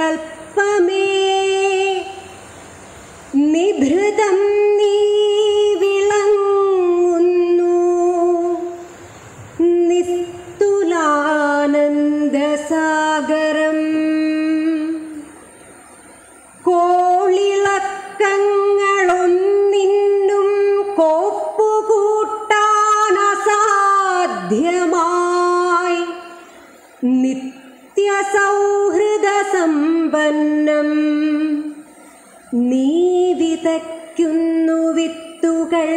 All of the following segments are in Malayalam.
കൽപ്പമേ നിഭൃതം നീ വിളങ്ങുന്നു നിസ്തുലാനന്ദസാഗരം കോളിളക്കങ്ങളൊന്നിന്നും കോപ്പുകൂട്ടാനസാധ്യമായി നിത്യസൗഹൃദസമ്പന്നം നീ വിതയ്ക്കുന്നു വിത്തുകൾ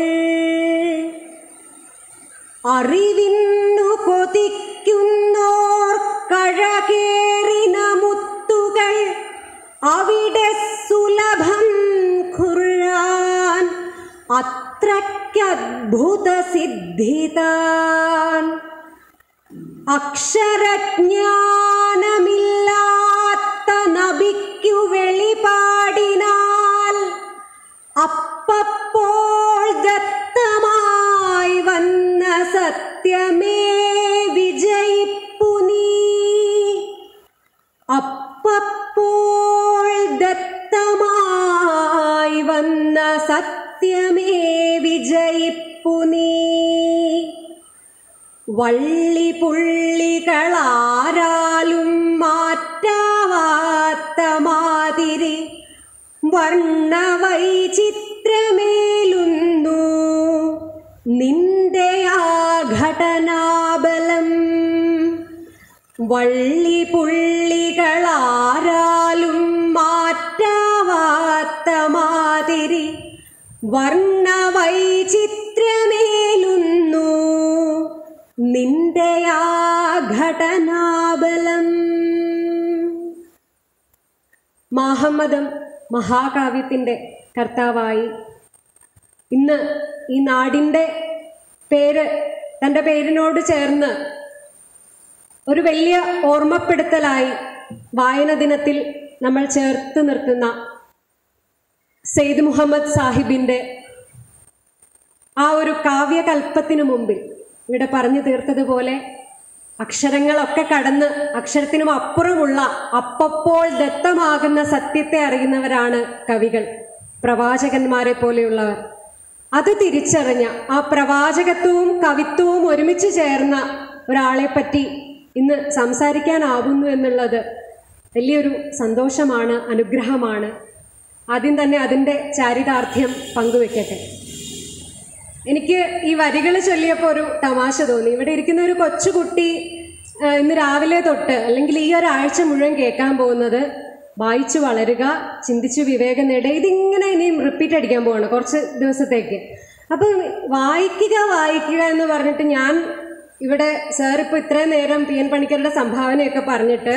അറിവിന്നു കൊതിക്കുന്നോർ കഴകേറിന മുത്തുകൾ അവിടെ സുലഭം ഖുർആൻ അത്രയ്ക്കദ്ഭുത സിദ്ധിതാൻ അക്ഷരജ്ഞാനമില്ലാത്ത നബിക്കു വെളിപാടിനാൽ അപ്പപ്പോൾ ദത്തമായി വന്ന സത്യമേ വിജയിപ്പു നീ അപ്പപ്പോൾ ദത്തമായി വന്ന സത്യമേ വിജയിപ്പു നീ വള്ളി പുള്ളികളാരാലും മാറ്റാവാത്ത മാതിരി വർണ്ണവൈചിത്രമേലുന്നു നിന്റെ ആ ഘടനാബലം വള്ളി പുള്ളികളാരാലും മാറ്റാവാത്ത മാതിരി വർണ്ണവൈചിത്രമേലുന്നു നിന്റെ ആ ഘടനാബലം മാഹമ്മദം മഹാകാവ്യത്തിൻ്റെ കർത്താവായി ഇന്ന് ഈ നാടിൻ്റെ പേര് തൻ്റെ പേരിനോട് ചേർന്ന് ഒരു വലിയ ഓർമ്മപ്പെടുത്തലായി വായന ദിനത്തിൽ നമ്മൾ ചേർത്ത് നിർത്തുന്ന സെയ്ദ് മുഹമ്മദ് സാഹിബിൻ്റെ ആ ഒരു കാവ്യകൽപ്പത്തിനു മുമ്പിൽ ഇവിടെ പറഞ്ഞു തീർത്തതുപോലെ അക്ഷരങ്ങളൊക്കെ കടന്ന് അക്ഷരത്തിനും അപ്പുറമുള്ള അപ്പപ്പോൾ ദത്തമാകുന്ന സത്യത്തെ അറിയുന്നവരാണ് കവികൾ പ്രവാചകന്മാരെ പോലെയുള്ളവർ അത് തിരിച്ചറിഞ്ഞ ആ പ്രവാചകത്വവും കവിത്വവും ഒരുമിച്ച് ചേർന്ന ഒരാളെ പറ്റി ഇന്ന് സംസാരിക്കാനാവുന്നു എന്നുള്ളത് വലിയൊരു സന്തോഷമാണ് അനുഗ്രഹമാണ് ആദ്യം തന്നെ അതിൻ്റെ ചാരിതാർത്ഥ്യം പങ്കുവെക്കട്ടെ എനിക്ക് ഈ വരികൾ ചൊല്ലിയപ്പോൾ ഒരു തമാശ തോന്നി ഇവിടെ ഇരിക്കുന്ന ഒരു കൊച്ചുകുട്ടി ആ, ഇന്ന് രാവിലെ തൊട്ട് അല്ലെങ്കിൽ ഈ ഒരാഴ്ച മുഴുവൻ കേൾക്കാൻ പോകുന്നത് വായിച്ചു വളരുക ചിന്തിച്ചു വിവേകം നേടുക ഇതിങ്ങനെ ഇനിയും റിപ്പീറ്റ് അടിക്കാൻ പോവാണ് കുറച്ച് ദിവസത്തേക്ക് അപ്പം വായിക്കുക വായിക്കുക എന്ന് പറഞ്ഞിട്ട് ഞാൻ ഇവിടെ സാർ ഇപ്പോൾ ഇത്രയും നേരം പി എൻ പണിക്കരുടെ സംഭാവനയൊക്കെ പറഞ്ഞിട്ട്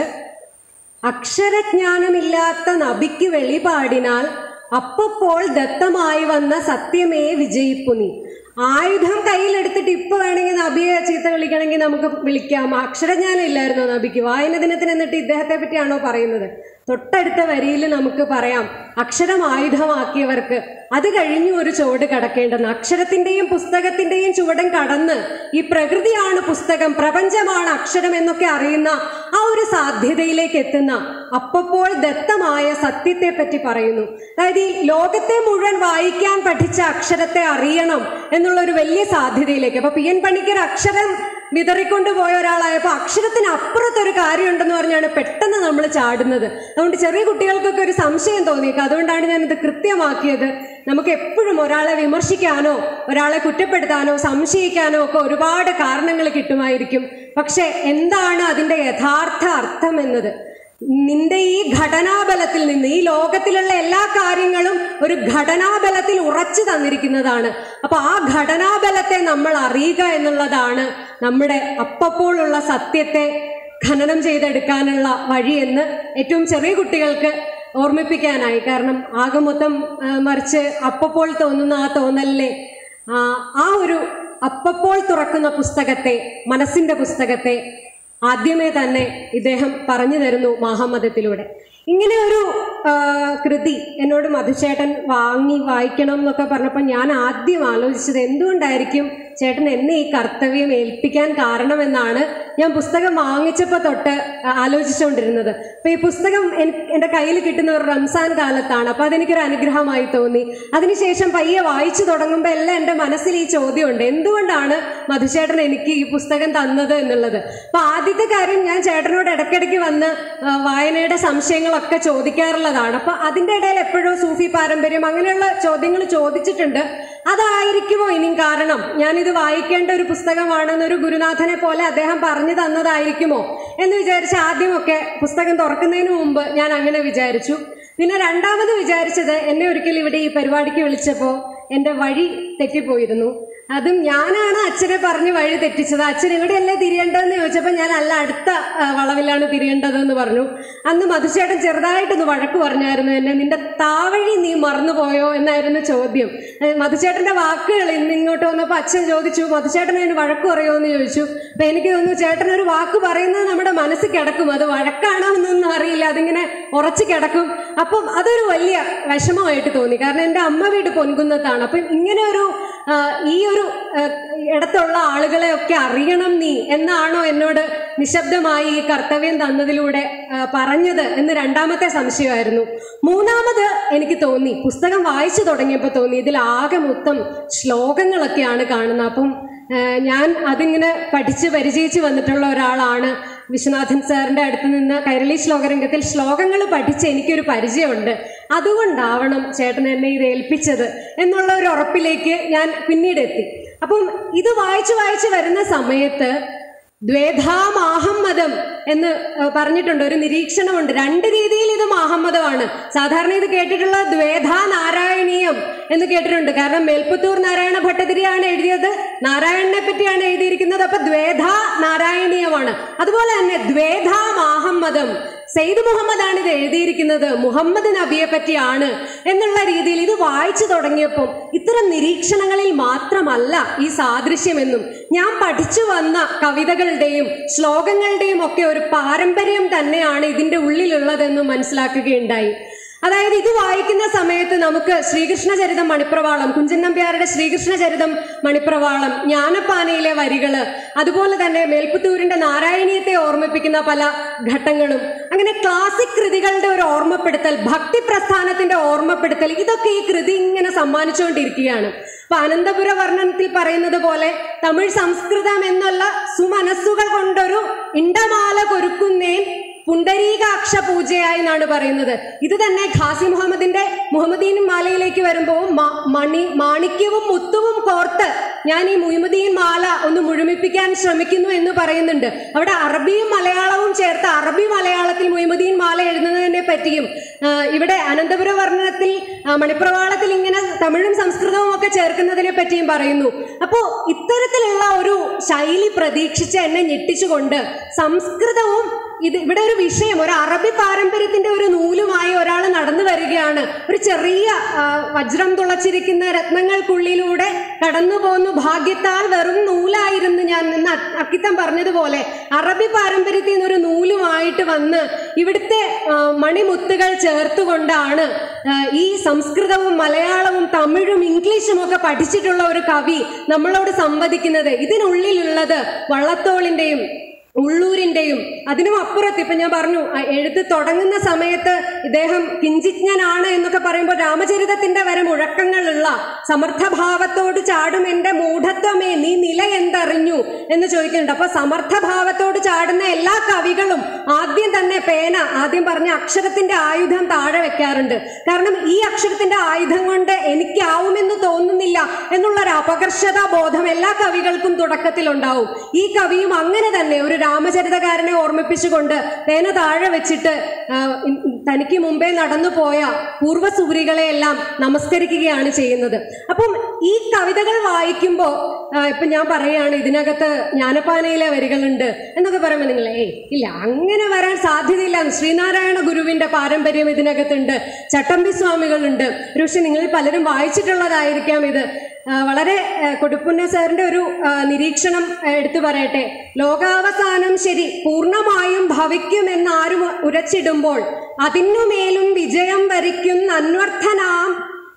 അക്ഷരജ്ഞാനമില്ലാത്ത നബിക്ക് വെളിപാടിനാൽ അപ്പപ്പോൾ ദത്തമായി വന്ന സത്യമേ വിജയിപ്പു നീ ആയുധം കയ്യിലെടുത്തിട്ട് ഇപ്പൊ വേണമെങ്കിൽ നബിയെ ചീത്ത വിളിക്കണമെങ്കിൽ നമുക്ക് വിളിക്കാം അക്ഷരജ്ഞാനം ഇല്ലായിരുന്നോ നബിക്ക് വായന ദിനത്തിന് എന്നിട്ട് ഇദ്ദേഹത്തെ പറ്റിയാണോ പറയുന്നത് തൊട്ടടുത്ത വരിയിൽ നമുക്ക് പറയാം അക്ഷരം ആയുധമാക്കിയവർക്ക് അത് കഴിഞ്ഞു ഒരു ചുവട് കടക്കേണ്ടെന്ന് അക്ഷരത്തിന്റെയും പുസ്തകത്തിന്റെയും ചുവടൻ കടന്ന് ഈ പ്രകൃതിയാണ് പുസ്തകം പ്രപഞ്ചമാണ് അക്ഷരം എന്നൊക്കെ അറിയുന്ന ആ ഒരു സാധ്യതയിലേക്ക് എത്തുന്ന അപ്പപ്പോൾ ദത്തമായ സത്യത്തെ പറ്റി പറയുന്നു അതായത് ഈ ലോകത്തെ മുഴുവൻ വായിക്കാൻ പഠിച്ച അക്ഷരത്തെ അറിയണം എന്നുള്ള ഒരു വലിയ സാധ്യതയിലേക്ക് അപ്പൊ പി എൻ പണിക്കർ അക്ഷരം വിതറിക്കൊണ്ട് പോയ ഒരാളായപ്പോൾ അക്ഷരത്തിന് അപ്പുറത്തൊരു കാര്യമുണ്ടെന്ന് പറഞ്ഞാണ് പെട്ടെന്ന് നമ്മൾ ചാടുന്നത് അതുകൊണ്ട് ചെറിയ കുട്ടികൾക്കൊക്കെ ഒരു സംശയം തോന്നിയേക്കും അതുകൊണ്ടാണ് ഞാനിത് കൃത്യമാക്കിയത് നമുക്ക് എപ്പോഴും ഒരാളെ വിമർശിക്കാനോ ഒരാളെ കുറ്റപ്പെടുത്താനോ സംശയിക്കാനോ ഒക്കെ ഒരുപാട് കാരണങ്ങൾ കിട്ടുമായിരിക്കും പക്ഷെ എന്താണ് അതിൻ്റെ യഥാർത്ഥ അർത്ഥം എന്നത് നിന്റെ ഈ ഘടനാബലത്തിൽ നിന്ന് ഈ ലോകത്തിലുള്ള എല്ലാ കാര്യങ്ങളും ഒരു ഘടനാബലത്തിൽ ഉറച്ചു തന്നിരിക്കുന്നതാണ് അപ്പൊ ആ ഘടനാബലത്തെ നമ്മൾ അറിയുക എന്നുള്ളതാണ് നമ്മുടെ അപ്പപ്പോഴുള്ള സത്യത്തെ ഖനനം ചെയ്തെടുക്കാനുള്ള വഴിയെന്ന് ഏറ്റവും ചെറിയ കുട്ടികൾക്ക് ഓർമ്മിപ്പിക്കാനായി കാരണം ആകെ മൊത്തം ആ, മറിച്ച് അപ്പപ്പോൾ തോന്നുന്ന ആ തോന്നലിനെ ആ, ആ ഒരു അപ്പപ്പോൾ തുറക്കുന്ന പുസ്തകത്തെ മനസ്സിന്റെ പുസ്തകത്തെ ആദ്യമേ തന്നെ ഇദ്ദേഹം പറഞ്ഞു തരുന്നു മഹാമതത്തിലൂടെ ഇങ്ങനെ ഒരു ആ, കൃതി എന്നോട് മധുചേട്ടൻ വാങ്ങി വായിക്കണം എന്നൊക്കെ പറഞ്ഞപ്പോൾ ഞാൻ ആദ്യം ആലോചിച്ചത് എന്തുകൊണ്ടായിരിക്കും ചേട്ടൻ എന്നെ ഈ കർത്തവ്യം ഏൽപ്പിക്കാൻ കാരണമെന്നാണ് ഞാൻ പുസ്തകം വാങ്ങിച്ചപ്പോൾ തൊട്ട് ആലോചിച്ചുകൊണ്ടിരുന്നത് അപ്പൊ ഈ പുസ്തകം എൻ- എൻ്റെ കയ്യിൽ കിട്ടുന്ന ഒരു റംസാൻ കാലത്താണ് അപ്പൊ അതെനിക്കൊരു അനുഗ്രഹമായി തോന്നി അതിനുശേഷം പയ്യെ വായിച്ചു തുടങ്ങുമ്പോൾ എല്ലാം എൻ്റെ മനസ്സിൽ ഈ ചോദ്യമുണ്ട് എന്തുകൊണ്ടാണ് മധുചേട്ടൻ എനിക്ക് ഈ പുസ്തകം തന്നത് എന്നുള്ളത് അപ്പൊ ആദ്യത്തെ കാര്യം ഞാൻ ചേട്ടനോട് ഇടയ്ക്കിടയ്ക്ക് വന്ന് ആ, വായനയുടെ സംശയങ്ങളൊക്കെ ചോദിക്കാറുള്ളതാണ് അപ്പൊ അതിൻ്റെ ഇടയിൽ എപ്പോഴും സൂഫി പാരമ്പര്യം അങ്ങനെയുള്ള ചോദ്യങ്ങൾ ചോദിച്ചിട്ടുണ്ട് അതായിരിക്കുമോ ഇനിയും കാരണം ഞാനിത് വായിക്കേണ്ട ഒരു പുസ്തകമാണെന്ന് ഒരു ഗുരുനാഥനെ പോലെ അദ്ദേഹം പറഞ്ഞു തന്നതായിരിക്കുമോ എന്ന് വിചാരിച്ച് ആദ്യമൊക്കെ പുസ്തകം തുറക്കുന്നതിന് മുമ്പ് ഞാൻ അങ്ങനെ വിചാരിച്ചു പിന്നെ രണ്ടാമത് വിചാരിച്ചത് എന്നെ ഒരിക്കൽ ഇവിടെ ഈ പരിപാടിക്ക് വിളിച്ചപ്പോൾ എൻ്റെ വഴി തെറ്റിപ്പോയിരുന്നു അതും ഞാനാണ് അച്ഛനെ പറഞ്ഞ് വഴി തെറ്റിച്ചത് അച്ഛൻ ഇവിടെയല്ലേ തിരിയേണ്ടതെന്ന് ചോദിച്ചപ്പോൾ ഞാൻ അല്ല അടുത്ത ആ, വളവിലാണ് തിരിയേണ്ടതെന്ന് പറഞ്ഞു അന്ന് മധുചേട്ടൻ ചെറുതായിട്ടൊന്ന് വഴക്ക് പറഞ്ഞായിരുന്നു എന്നെ നിന്റെ താവഴി നീ മറന്നുപോയോ എന്നായിരുന്നു ചോദ്യം ഏ, മധുചേട്ടന്റെ വാക്കുകൾ ഇന്ന് ഇങ്ങോട്ട് വന്നപ്പോൾ അച്ഛൻ ചോദിച്ചു മധുചേട്ടൻ അതിന് വഴക്ക് പറയുമോ എന്ന് ചോദിച്ചു അപ്പൊ എനിക്ക് തോന്നുന്നു ചേട്ടൻ ഒരു വാക്ക് പറയുന്നത് നമ്മുടെ മനസ്സിൽ കിടക്കും അത് വഴക്കാണോ എന്നൊന്നും അറിയില്ല അതിങ്ങനെ ഉറച്ചു കിടക്കും അപ്പം അതൊരു വലിയ വിഷമമായിട്ട് തോന്നി കാരണം എൻ്റെ അമ്മ വീട് പൊൻകുന്നത്താണ് അപ്പം ഇങ്ങനെ ഒരു ആ, ഈ ഒരു ആ, ഇടത്തുള്ള ആളുകളെയൊക്കെ അറിയണം നീ എന്നാണോ എന്നോട് നിശബ്ദമായി ഈ കർത്തവ്യം തന്നതിലൂടെ ആ, പറഞ്ഞത് എന്ന് രണ്ടാമത്തെ സംശയമായിരുന്നു മൂന്നാമത് എനിക്ക് തോന്നി പുസ്തകം വായിച്ചു തുടങ്ങിയപ്പോൾ തോന്നി ഇതിൽ ആകെ മൊത്തം ശ്ലോകങ്ങളൊക്കെയാണ് കാണുന്നത് അപ്പം ആ, ഞാൻ അതിങ്ങനെ പഠിച്ച് പരിചയിച്ച് വന്നിട്ടുള്ള ഒരാളാണ് വിശ്വനാഥൻ സാറിന്റെ അടുത്ത് നിന്ന് കൈരളി ശ്ലോകരംഗത്തിൽ ശ്ലോകങ്ങൾ പഠിച്ച് എനിക്കൊരു പരിചയമുണ്ട് അതുകൊണ്ടാവണം ചേട്ടൻ എന്നെ ഇത് ഏൽപ്പിച്ചത് എന്നുള്ള ഒരു ഉറപ്പിലേക്ക് ഞാൻ പിന്നീട് എത്തി അപ്പം ഇത് വായിച്ചു വായിച്ചു വരുന്ന സമയത്ത് ദ്വേധാമാഹമ്മദം എന്ന് ഏഹ്, പറഞ്ഞിട്ടുണ്ട് ഒരു നിരീക്ഷണമുണ്ട് രണ്ട് രീതിയിൽ ഇത് മാഹമ്മദമാണ് സാധാരണ ഇത് കേട്ടിട്ടുള്ള ദ്വേധാ നാരായണീയം എന്ന് കേട്ടിട്ടുണ്ട് കാരണം മേൽപ്പത്തൂർ നാരായണ ഭട്ടതിരിയാണ് എഴുതിയത് നാരായണനെ പറ്റിയാണ് എഴുതിയിരിക്കുന്നത് അപ്പൊ ദ്വേധാ നാരായണീയമാണ് അതുപോലെ തന്നെ ദ്വേധാ മാഹമ്മദം സെയ്ദ് മുഹമ്മദാണ് ഇത് എഴുതിയിരിക്കുന്നത് മുഹമ്മദ് നബിയെ പറ്റിയാണ് എന്നുള്ള രീതിയിൽ ഇത് വായിച്ചു തുടങ്ങിയപ്പം ഇത്തരം നിരീക്ഷണങ്ങളിൽ മാത്രമല്ല ഈ സാദൃശ്യമെന്നും ഞാൻ പഠിച്ചു വന്ന കവിതകളുടെയും ശ്ലോകങ്ങളുടെയും ഒക്കെ ഒരു പാരമ്പര്യം തന്നെയാണ് ഇതിന്റെ ഉള്ളിലുള്ളതെന്നും മനസ്സിലാക്കുകയുണ്ടായി അതായത് ഇത് വായിക്കുന്ന സമയത്ത് നമുക്ക് ശ്രീകൃഷ്ണ ചരിതം മണിപ്രവാളം കുഞ്ചൻ നമ്പ്യാരുടെ ശ്രീകൃഷ്ണ ചരിതം മണിപ്രവാളം ജ്ഞാനപ്പാനയിലെ വരികള് അതുപോലെ തന്നെ മേൽപ്പത്തൂരിന്റെ നാരായണീയത്തെ ഓർമ്മിപ്പിക്കുന്ന പല ഘട്ടങ്ങളും അങ്ങനെ ക്ലാസിക് കൃതികളുടെ ഒരു ഓർമ്മപ്പെടുത്തൽ ഭക്തി പ്രസ്ഥാനത്തിന്റെ ഓർമ്മപ്പെടുത്തൽ ഇതൊക്കെ ഈ കൃതി ഇങ്ങനെ സമ്മാനിച്ചുകൊണ്ടിരിക്കുകയാണ് അപ്പൊ അനന്തപുര വർണ്ണനത്തിൽ പറയുന്നത് പോലെ തമിഴ് സംസ്കൃതം എന്നുള്ള സുമനസ്സുകൾ കൊണ്ടൊരു ഇണ്ടമാല കൊരുക്കുന്നേൻ പുണ്ടരീകാക്ഷ പൂജയായി എന്നാണ് പറയുന്നത് ഇത് തന്നെ ഖാസി മുഹമ്മദിന്റെ മുഹമ്മദീൻ മാലയിലേക്ക് വരുമ്പോൾ മ- മണി മാണിക്യവും മുത്തുവും കോർത്ത് ഞാൻ ഈ മുഹമ്മദീൻ മാല ഒന്ന് മുഴുമിപ്പിക്കാൻ ശ്രമിക്കുന്നു എന്ന് പറയുന്നുണ്ട് അവിടെ അറബിയും മലയാളവും ചേർത്ത് അറബി മലയാളത്തിൽ മുഹമ്മദീൻ മാല എഴുതുന്നതിനെ പറ്റിയും ആ, ഇവിടെ അനന്തപുര വർണ്ണനത്തിൽ ആ, മണിപ്രവാളത്തിൽ ഇങ്ങനെ തമിഴും സംസ്കൃതവും ഒക്കെ ചേർക്കുന്നതിനെ പറ്റിയും പറയുന്നു അപ്പോൾ ഇത്തരത്തിലുള്ള ഒരു ശൈലി പ്രതീക്ഷിച്ച് എന്നെ ഞെട്ടിച്ചുകൊണ്ട് സംസ്കൃതവും ഇത് ഇവിടെ ഒരു വിഷയം ഒരു അറബി പാരമ്പര്യത്തിന്റെ ഒരു നൂലുമായി ഒരാൾ നടന്നു വരികയാണ് ഒരു ചെറിയ ആ, വജ്രം തുളച്ചിരിക്കുന്ന രത്നങ്ങൾക്കുള്ളിലൂടെ കടന്നു പോന്നു ഭാഗ്യത്താൽ വെറും നൂലായിരുന്നു ഞാൻ എന്ന് അ- അക്കിത്തം പറഞ്ഞതുപോലെ അറബി പാരമ്പര്യത്തിൽ നിന്ന് ഒരു നൂലുമായിട്ട് വന്ന് ഇവിടുത്തെ ആ, മണിമുത്തുകൾ ചേർത്തുകൊണ്ടാണ് ആ, ഈ സംസ്കൃതവും മലയാളവും തമിഴും ഇംഗ്ലീഷും ഒക്കെ പഠിച്ചിട്ടുള്ള ഒരു കവി നമ്മളോട് സംവദിക്കുന്നത് ഇതിനുള്ളിലുള്ളത് വള്ളത്തോളിന്റെയും ഉള്ളൂരിന്റെയും അതിനും അപ്പുറത്ത് ഇപ്പൊ ഞാൻ പറഞ്ഞു ആ എഴുത്ത് തുടങ്ങുന്ന സമയത്ത് ഇദ്ദേഹം കിഞ്ചിജ്ഞനാണ് എന്നൊക്കെ പറയുമ്പോൾ രാമചരിതത്തിന്റെ വരെ മുഴക്കങ്ങളുള്ള സമർത്ഥഭാവത്തോട് ചാടും എന്റെ മൂഢത്വമേ നീ നില എന്തറിഞ്ഞു എന്ന് ചോദിക്കുന്നുണ്ട് അപ്പൊ സമർത്ഥഭാവത്തോട് ചാടുന്ന എല്ലാ കവികളും ആദ്യം തന്നെ പേന ആദ്യം പറഞ്ഞ അക്ഷരത്തിന്റെ ആയുധം താഴെ വെക്കാറുണ്ട് കാരണം ഈ അക്ഷരത്തിന്റെ ആയുധം കൊണ്ട് എനിക്കാവുമെന്ന് തോന്നുന്നില്ല എന്നുള്ള ഒരു അപകർഷതാ ബോധം എല്ലാ കവികൾക്കും തുടക്കത്തിലുണ്ടാവും ഈ കവിയും അങ്ങനെ തന്നെ ഒരു രാമചരിതകാരനെ ഓർമ്മിപ്പിച്ചുകൊണ്ട് പേന താഴെ വെച്ചിട്ട് ആ, ഇ- തനിക്ക് മുമ്പേ നടന്നു പോയ പൂർവ്വസൂരികളെ എല്ലാം നമസ്കരിക്കുകയാണ് ചെയ്യുന്നത് അപ്പം ഈ കവിതകൾ വായിക്കുമ്പോൾ ഇപ്പൊ ഞാൻ പറയുകയാണ് ഇതിനകത്ത് ജ്ഞാനപ്പാനയിലെ വരികളുണ്ട് എന്നൊക്കെ പറയുമ്പോൾ നിങ്ങൾ ഏയ് ഇല്ല അങ്ങനെ വരാൻ സാധ്യതയില്ല ശ്രീനാരായണ ഗുരുവിന്റെ പാരമ്പര്യം ഇതിനകത്തുണ്ട് ചട്ടമ്പി സ്വാമികളുണ്ട് പക്ഷെ നിങ്ങൾ പലരും വായിച്ചിട്ടുള്ളതായിരിക്കാം ഇത് ആ, വളരെ ആ, കൊടുപ്പുന്ന സാറിന്റെ ഒരു ആ, നിരീക്ഷണം ആ, എടുത്തു പറയട്ടെ ലോകാവസാനം ശരി പൂർണ്ണമായും ഭവിക്കുമെന്ന് ആരും ഉരച്ചിടുമ്പോൾ അതിനുമേലും വിജയം വരിക്കുന്ന അന്വർത്ഥനാം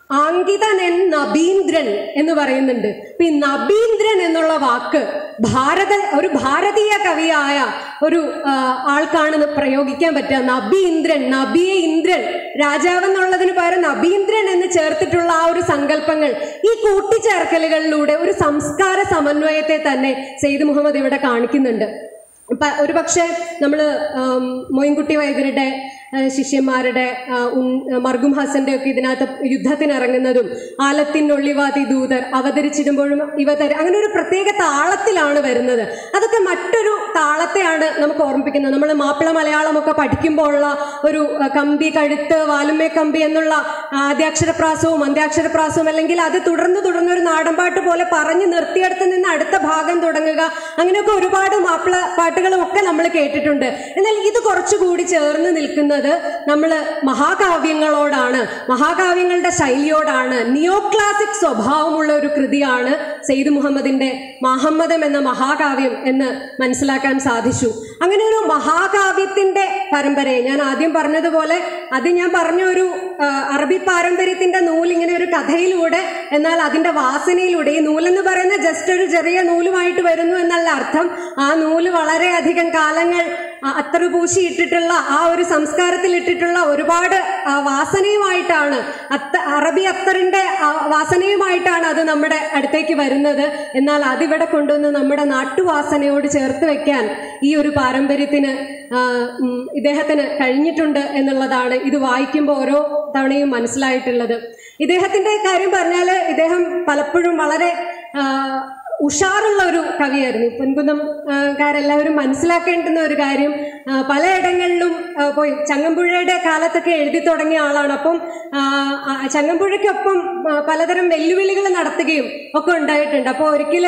ആങ്കിതനൻ നബീന്ദ്രൻ എന്ന് പറയുന്നുണ്ട് അപ്പൊ ഈ നബീന്ദ്രൻ എന്നുള്ള വാക്ക് ഭാരത ഒരു ഭാരതീയ കവിയായ ഒരു ആ, ആൾക്കാണ് ഇത് പ്രയോഗിക്കാൻ പറ്റുക നബീന്ദ്രൻ നബിയെ ഇന്ദ്രൻ രാജാവ് എന്നുള്ളതിന് പകരം നബീന്ദ്രൻ എന്ന് ചേർത്തിട്ടുള്ള ആ ഒരു സങ്കല്പങ്ങൾ ഈ കൂട്ടിച്ചേർക്കലുകളിലൂടെ ഒരു സംസ്കാര സമന്വയത്തെ തന്നെ സെയ്ദ് മുഹമ്മദ് ഇവിടെ കാണിക്കുന്നുണ്ട് ഇപ്പൊ ഒരു പക്ഷേ നമ്മൾ മൊയിൻകുട്ടി വൈദ്യരുടെ ആ, ശിഷ്യന്മാരുടെ ആ, ഉൻ- മർഗും ഹസന്റെ ഒക്കെ ഇതിനകത്ത് യുദ്ധത്തിന് ഇറങ്ങുന്നതും ആലത്തിനൊള്ളിവാതി ദൂതർ അവതരിച്ചിടുമ്പോഴും ഇവ തര അങ്ങനെ ഒരു പ്രത്യേക താളത്തിലാണ് വരുന്നത് അതൊക്കെ മറ്റൊരു താളത്തെയാണ് നമുക്ക് ഓർമ്മിപ്പിക്കുന്നത് നമ്മൾ മാപ്പിള മലയാളമൊക്കെ പഠിക്കുമ്പോഴുള്ള ഒരു ആ, കമ്പി കഴുത്ത് വാലുമേ കമ്പി എന്നുള്ള ആദ്യാക്ഷരപ്രാസവും അന്ത്യാക്ഷരപ്രാസവും അല്ലെങ്കിൽ അത് തുടർന്ന് തുടർന്ന് ഒരു നാടൻപാട്ട് പോലെ പറഞ്ഞു നിർത്തിയെടുത്ത് നിന്ന് അടുത്ത ഭാഗം തുടങ്ങുക അങ്ങനെയൊക്കെ ഒരുപാട് മാപ്പിള പാട്ടുകളും ഒക്കെ നമ്മൾ കേട്ടിട്ടുണ്ട് എന്നാൽ ഇത് കുറച്ചുകൂടി ചേർന്ന് നിൽക്കുന്നത് നമ്മൾ മഹാകാവ്യങ്ങളോടാണ് മഹാകാവ്യങ്ങളുടെ ശൈലിയോടാണ് നിയോ ക്ലാസിക് സ്വഭാവമുള്ള ഒരു കൃതിയാണ് സെയ്ദ് മുഹമ്മദിന്റെ മഹമ്മദം എന്ന മഹാകാവ്യം എന്ന് മനസ്സിലാക്കാൻ സാധിച്ചു അങ്ങനെ ഒരു മഹാകാവ്യത്തിന്റെ പരമ്പരയെ ഞാൻ ആദ്യം പറഞ്ഞതുപോലെ അത് ഞാൻ പറഞ്ഞ ഒരു ആ, അറബി പാരമ്പര്യത്തിന്റെ നൂൽ ഇങ്ങനെ ഒരു കഥയിലൂടെ എന്നാൽ അതിന്റെ വാസനയിലൂടെ ഈ നൂലെന്ന് പറയുന്ന ജസ്റ്റ് ഒരു ചെറിയ നൂലുമായിട്ട് വരുന്നു എന്നല്ല അർത്ഥം ആ നൂല് വളരെയധികം കാലങ്ങൾ ആ അത്തറ് പൂശി ഇട്ടിട്ടുള്ള ആ ഒരു സംസ്കാരത്തിൽ ഇട്ടിട്ടുള്ള ഒരുപാട് ആ, വാസനയുമായിട്ടാണ് അത്ത അറബി അത്തറിന്റെ ആ, വാസനയുമായിട്ടാണ് അത് നമ്മുടെ അടുത്തേക്ക് വരുന്നത് എന്നാൽ അതിവിടെ കൊണ്ടുവന്ന് നമ്മുടെ നാട്ടുവാസനയോട് ചേർത്ത് വെക്കാൻ ഈ ഒരു പാരമ്പര്യത്തിന് ആ, ഉം, ഇദ്ദേഹത്തിന് കഴിഞ്ഞിട്ടുണ്ട് എന്നുള്ളതാണ് ഇത് വായിക്കുമ്പോൾ ഓരോ തവണയും മനസ്സിലായിട്ടുള്ളത് ഇദ്ദേഹത്തിന്റെ കാര്യം പറഞ്ഞാൽ ഇദ്ദേഹം പലപ്പോഴും വളരെ ആ, ഉഷാറുള്ള ഒരു കവിയായിരുന്നു പൊൻകുന്നം ആ, കാരെല്ലാവരും മനസ്സിലാക്കേണ്ടുന്ന ഒരു കാര്യം ആ, പലയിടങ്ങളിലും ആ, പോയി ചങ്ങമ്പുഴയുടെ കാലത്തൊക്കെ എഴുതി തുടങ്ങിയ ആളാണ് അപ്പം ആ, ആ, ചങ്ങമ്പുഴയ്ക്കൊപ്പം ആ, പലതരം വെല്ലുവിളികൾ നടത്തുകയും ഒക്കെ ഉണ്ടായിട്ടുണ്ട് അപ്പോൾ ഒരിക്കൽ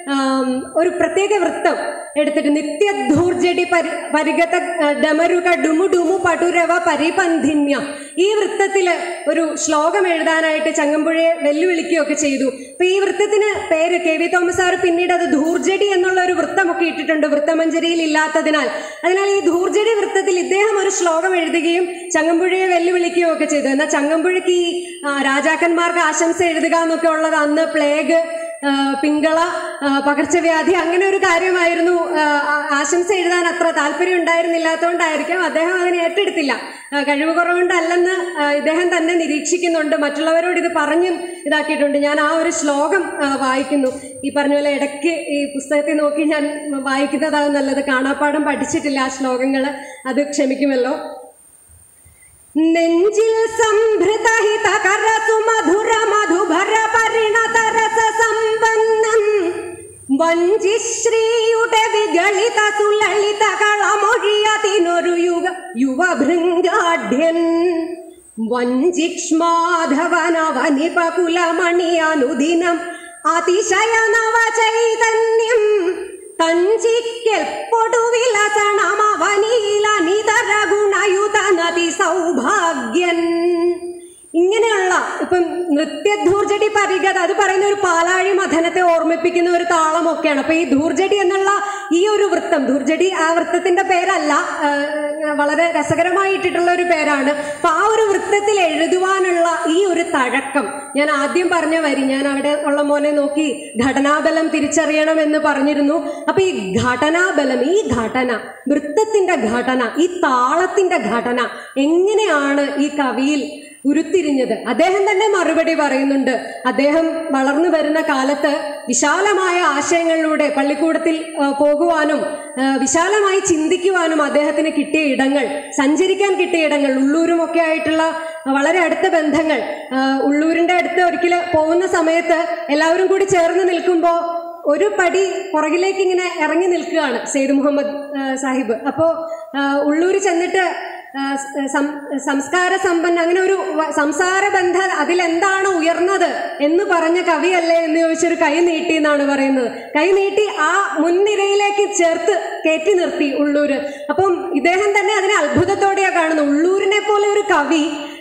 ഒരു പ്രത്യേക വൃത്തം എടുത്തിട്ട് നിത്യധൂർജടി പരി പരിഗത ആ, ഡമരുക ഡുമു ഡുമു പടുരവ പരിപന്ധിന്യ ഈ വൃത്തത്തില് ഒരു ശ്ലോകം എഴുതാനായിട്ട് ചങ്ങമ്പുഴയെ വെല്ലുവിളിക്കുകയൊക്കെ ചെയ്തു അപ്പൊ ഈ വൃത്തത്തിന് പേര് കെ വി തോമസ് സാർ പിന്നീട് അത് ധൂർജടി എന്നുള്ള ഒരു വൃത്തമൊക്കെ ഇട്ടിട്ടുണ്ട് വൃത്തമഞ്ജരിയിൽ ഇല്ലാത്തതിനാൽ അതിനാൽ ഈ ധൂർജടി വൃത്തത്തിൽ ഇദ്ദേഹം ഒരു ശ്ലോകം എഴുതുകയും ചങ്ങമ്പുഴയെ വെല്ലുവിളിക്കുകയും ഒക്കെ ചെയ്തു എന്നാൽ ചങ്ങമ്പുഴയ്ക്ക് ഈ ആ, രാജാക്കന്മാർക്ക് ആശംസ എഴുതുക എന്നൊക്കെ ഉള്ളത് അന്ന് പ്ലേഗ് ആ, പിങ്കള ആ, പകർച്ചവ്യാധി അങ്ങനെ ഒരു കാര്യമായിരുന്നു ആ, ആ- ആശംസ എഴുതാൻ അത്ര താല്പര്യം ഉണ്ടായിരുന്നില്ലാത്തതുകൊണ്ടായിരിക്കാം അദ്ദേഹം അതിനെ ഏറ്റെടുത്തില്ല ആ, കഴിവ് കുറവുകൊണ്ടല്ലെന്ന് ആ, ഇദ്ദേഹം തന്നെ നിരീക്ഷിക്കുന്നുണ്ട് മറ്റുള്ളവരോട് ഇത് പറഞ്ഞും ഇതാക്കിയിട്ടുണ്ട് ഞാൻ ആ ഒരു ശ്ലോകം ആ, വായിക്കുന്നു ഈ പറഞ്ഞ പോലെ ഇടയ്ക്ക് ഈ പുസ്തകത്തിൽ നോക്കി ഞാൻ വായിക്കുന്നതാവും നല്ലത് കാണാപ്പാടം പഠിച്ചിട്ടില്ല ആ ശ്ലോകങ്ങൾ അത് ക്ഷമിക്കുമല്ലോ നെഞ്ചിൽ സംഭൃതഹിത കരസു മധുര മധുഭര പരിണത രസ സമ്പന്നം വഞ്ചിശ്രീയുടെ വിഗളിത സുലളിത കളമൊഴിയതിനൊരു യുഗ യുവഭൃംഗാഢ്യൻ വഞ്ചിക്ഷ്മാധവനവനിപകുലമണി അനുദിനം അതിശയ നവ ചൈതന്യം തഞ്ചിക്കൽ പൊടുവിലസണമവനീല നിതര ഗുണയുത നദി സൗഭാഗ്യൻ ഇങ്ങനെയുള്ള ഇപ്പം നൃത്യധൂർജടി പരിഗത അത് പറയുന്ന ഒരു പാലാഴി മഥനത്തെ ഓർമ്മിപ്പിക്കുന്ന ഒരു താളമൊക്കെയാണ് അപ്പൊ ഈ ധൂർജടി എന്നുള്ള ഈ ഒരു വൃത്തം ധൂർജടി ആ വൃത്തത്തിന്റെ പേരല്ല ആ, വളരെ രസകരമായിട്ടിട്ടുള്ള ഒരു പേരാണ് അപ്പൊ ആ ഒരു വൃത്തത്തിൽ എഴുതുവാനുള്ള ഈ ഒരു തഴക്കം ഞാൻ ആദ്യം പറഞ്ഞ വരി ഞാൻ അവിടെ ഉള്ള മോനെ നോക്കി ഘടനാബലം തിരിച്ചറിയണം എന്ന് പറഞ്ഞിരുന്നു അപ്പൊ ഈ ഘടനാബലം ഈ ഘടന വൃത്തത്തിന്റെ ഘടന ഈ താളത്തിന്റെ ഘടന എങ്ങനെയാണ് ഈ കവിയിൽ ഉരുത്തിരിഞ്ഞത് അദ്ദേഹം തന്നെ മറുപടി പറയുന്നുണ്ട് അദ്ദേഹം വളർന്നു വരുന്ന കാലത്ത് വിശാലമായ ആശയങ്ങളിലൂടെ പള്ളിക്കൂടത്തിൽ ആ, പോകുവാനും ആ, വിശാലമായി ചിന്തിക്കുവാനും അദ്ദേഹത്തിന് കിട്ടിയ ഇടങ്ങൾ സഞ്ചരിക്കാൻ കിട്ടിയ ഇടങ്ങൾ ഉള്ളൂരും ഒക്കെ ആയിട്ടുള്ള വളരെ അടുത്ത ബന്ധങ്ങൾ ആ, ഉള്ളൂരിന്റെ അടുത്ത് ഒരിക്കൽ പോകുന്ന സമയത്ത് എല്ലാവരും കൂടി ചേർന്ന് നിൽക്കുമ്പോൾ ഒരു പടി പുറകിലേക്ക് ഇങ്ങനെ ഇറങ്ങി നിൽക്കുകയാണ് സെയ്ദ് മുഹമ്മദ് ആ, സാഹിബ് അപ്പോൾ ഉള്ളൂർ ചെന്നിട്ട് ആ, സ്- സം- സംസ്കാര സമ്പന്ന അങ്ങനെ ഒരു വ- സംസാര ബന്ധ അതിലെന്താണ് ഉയർന്നത് എന്ന് പറഞ്ഞ കവിയല്ലേ എന്ന് ചോദിച്ചൊരു കൈ നീട്ടി എന്നാണ് പറയുന്നത് കൈ നീട്ടി ആ മുൻനിരയിലേക്ക് ചേർത്ത് കയറ്റി നിർത്തി ഉള്ളൂര് അപ്പം ഇദ്ദേഹം തന്നെ അതിനെ അത്ഭുതത്തോടെയാണ് കാണുന്നത് ഉള്ളൂരിനെ പോലെ ഒരു കവി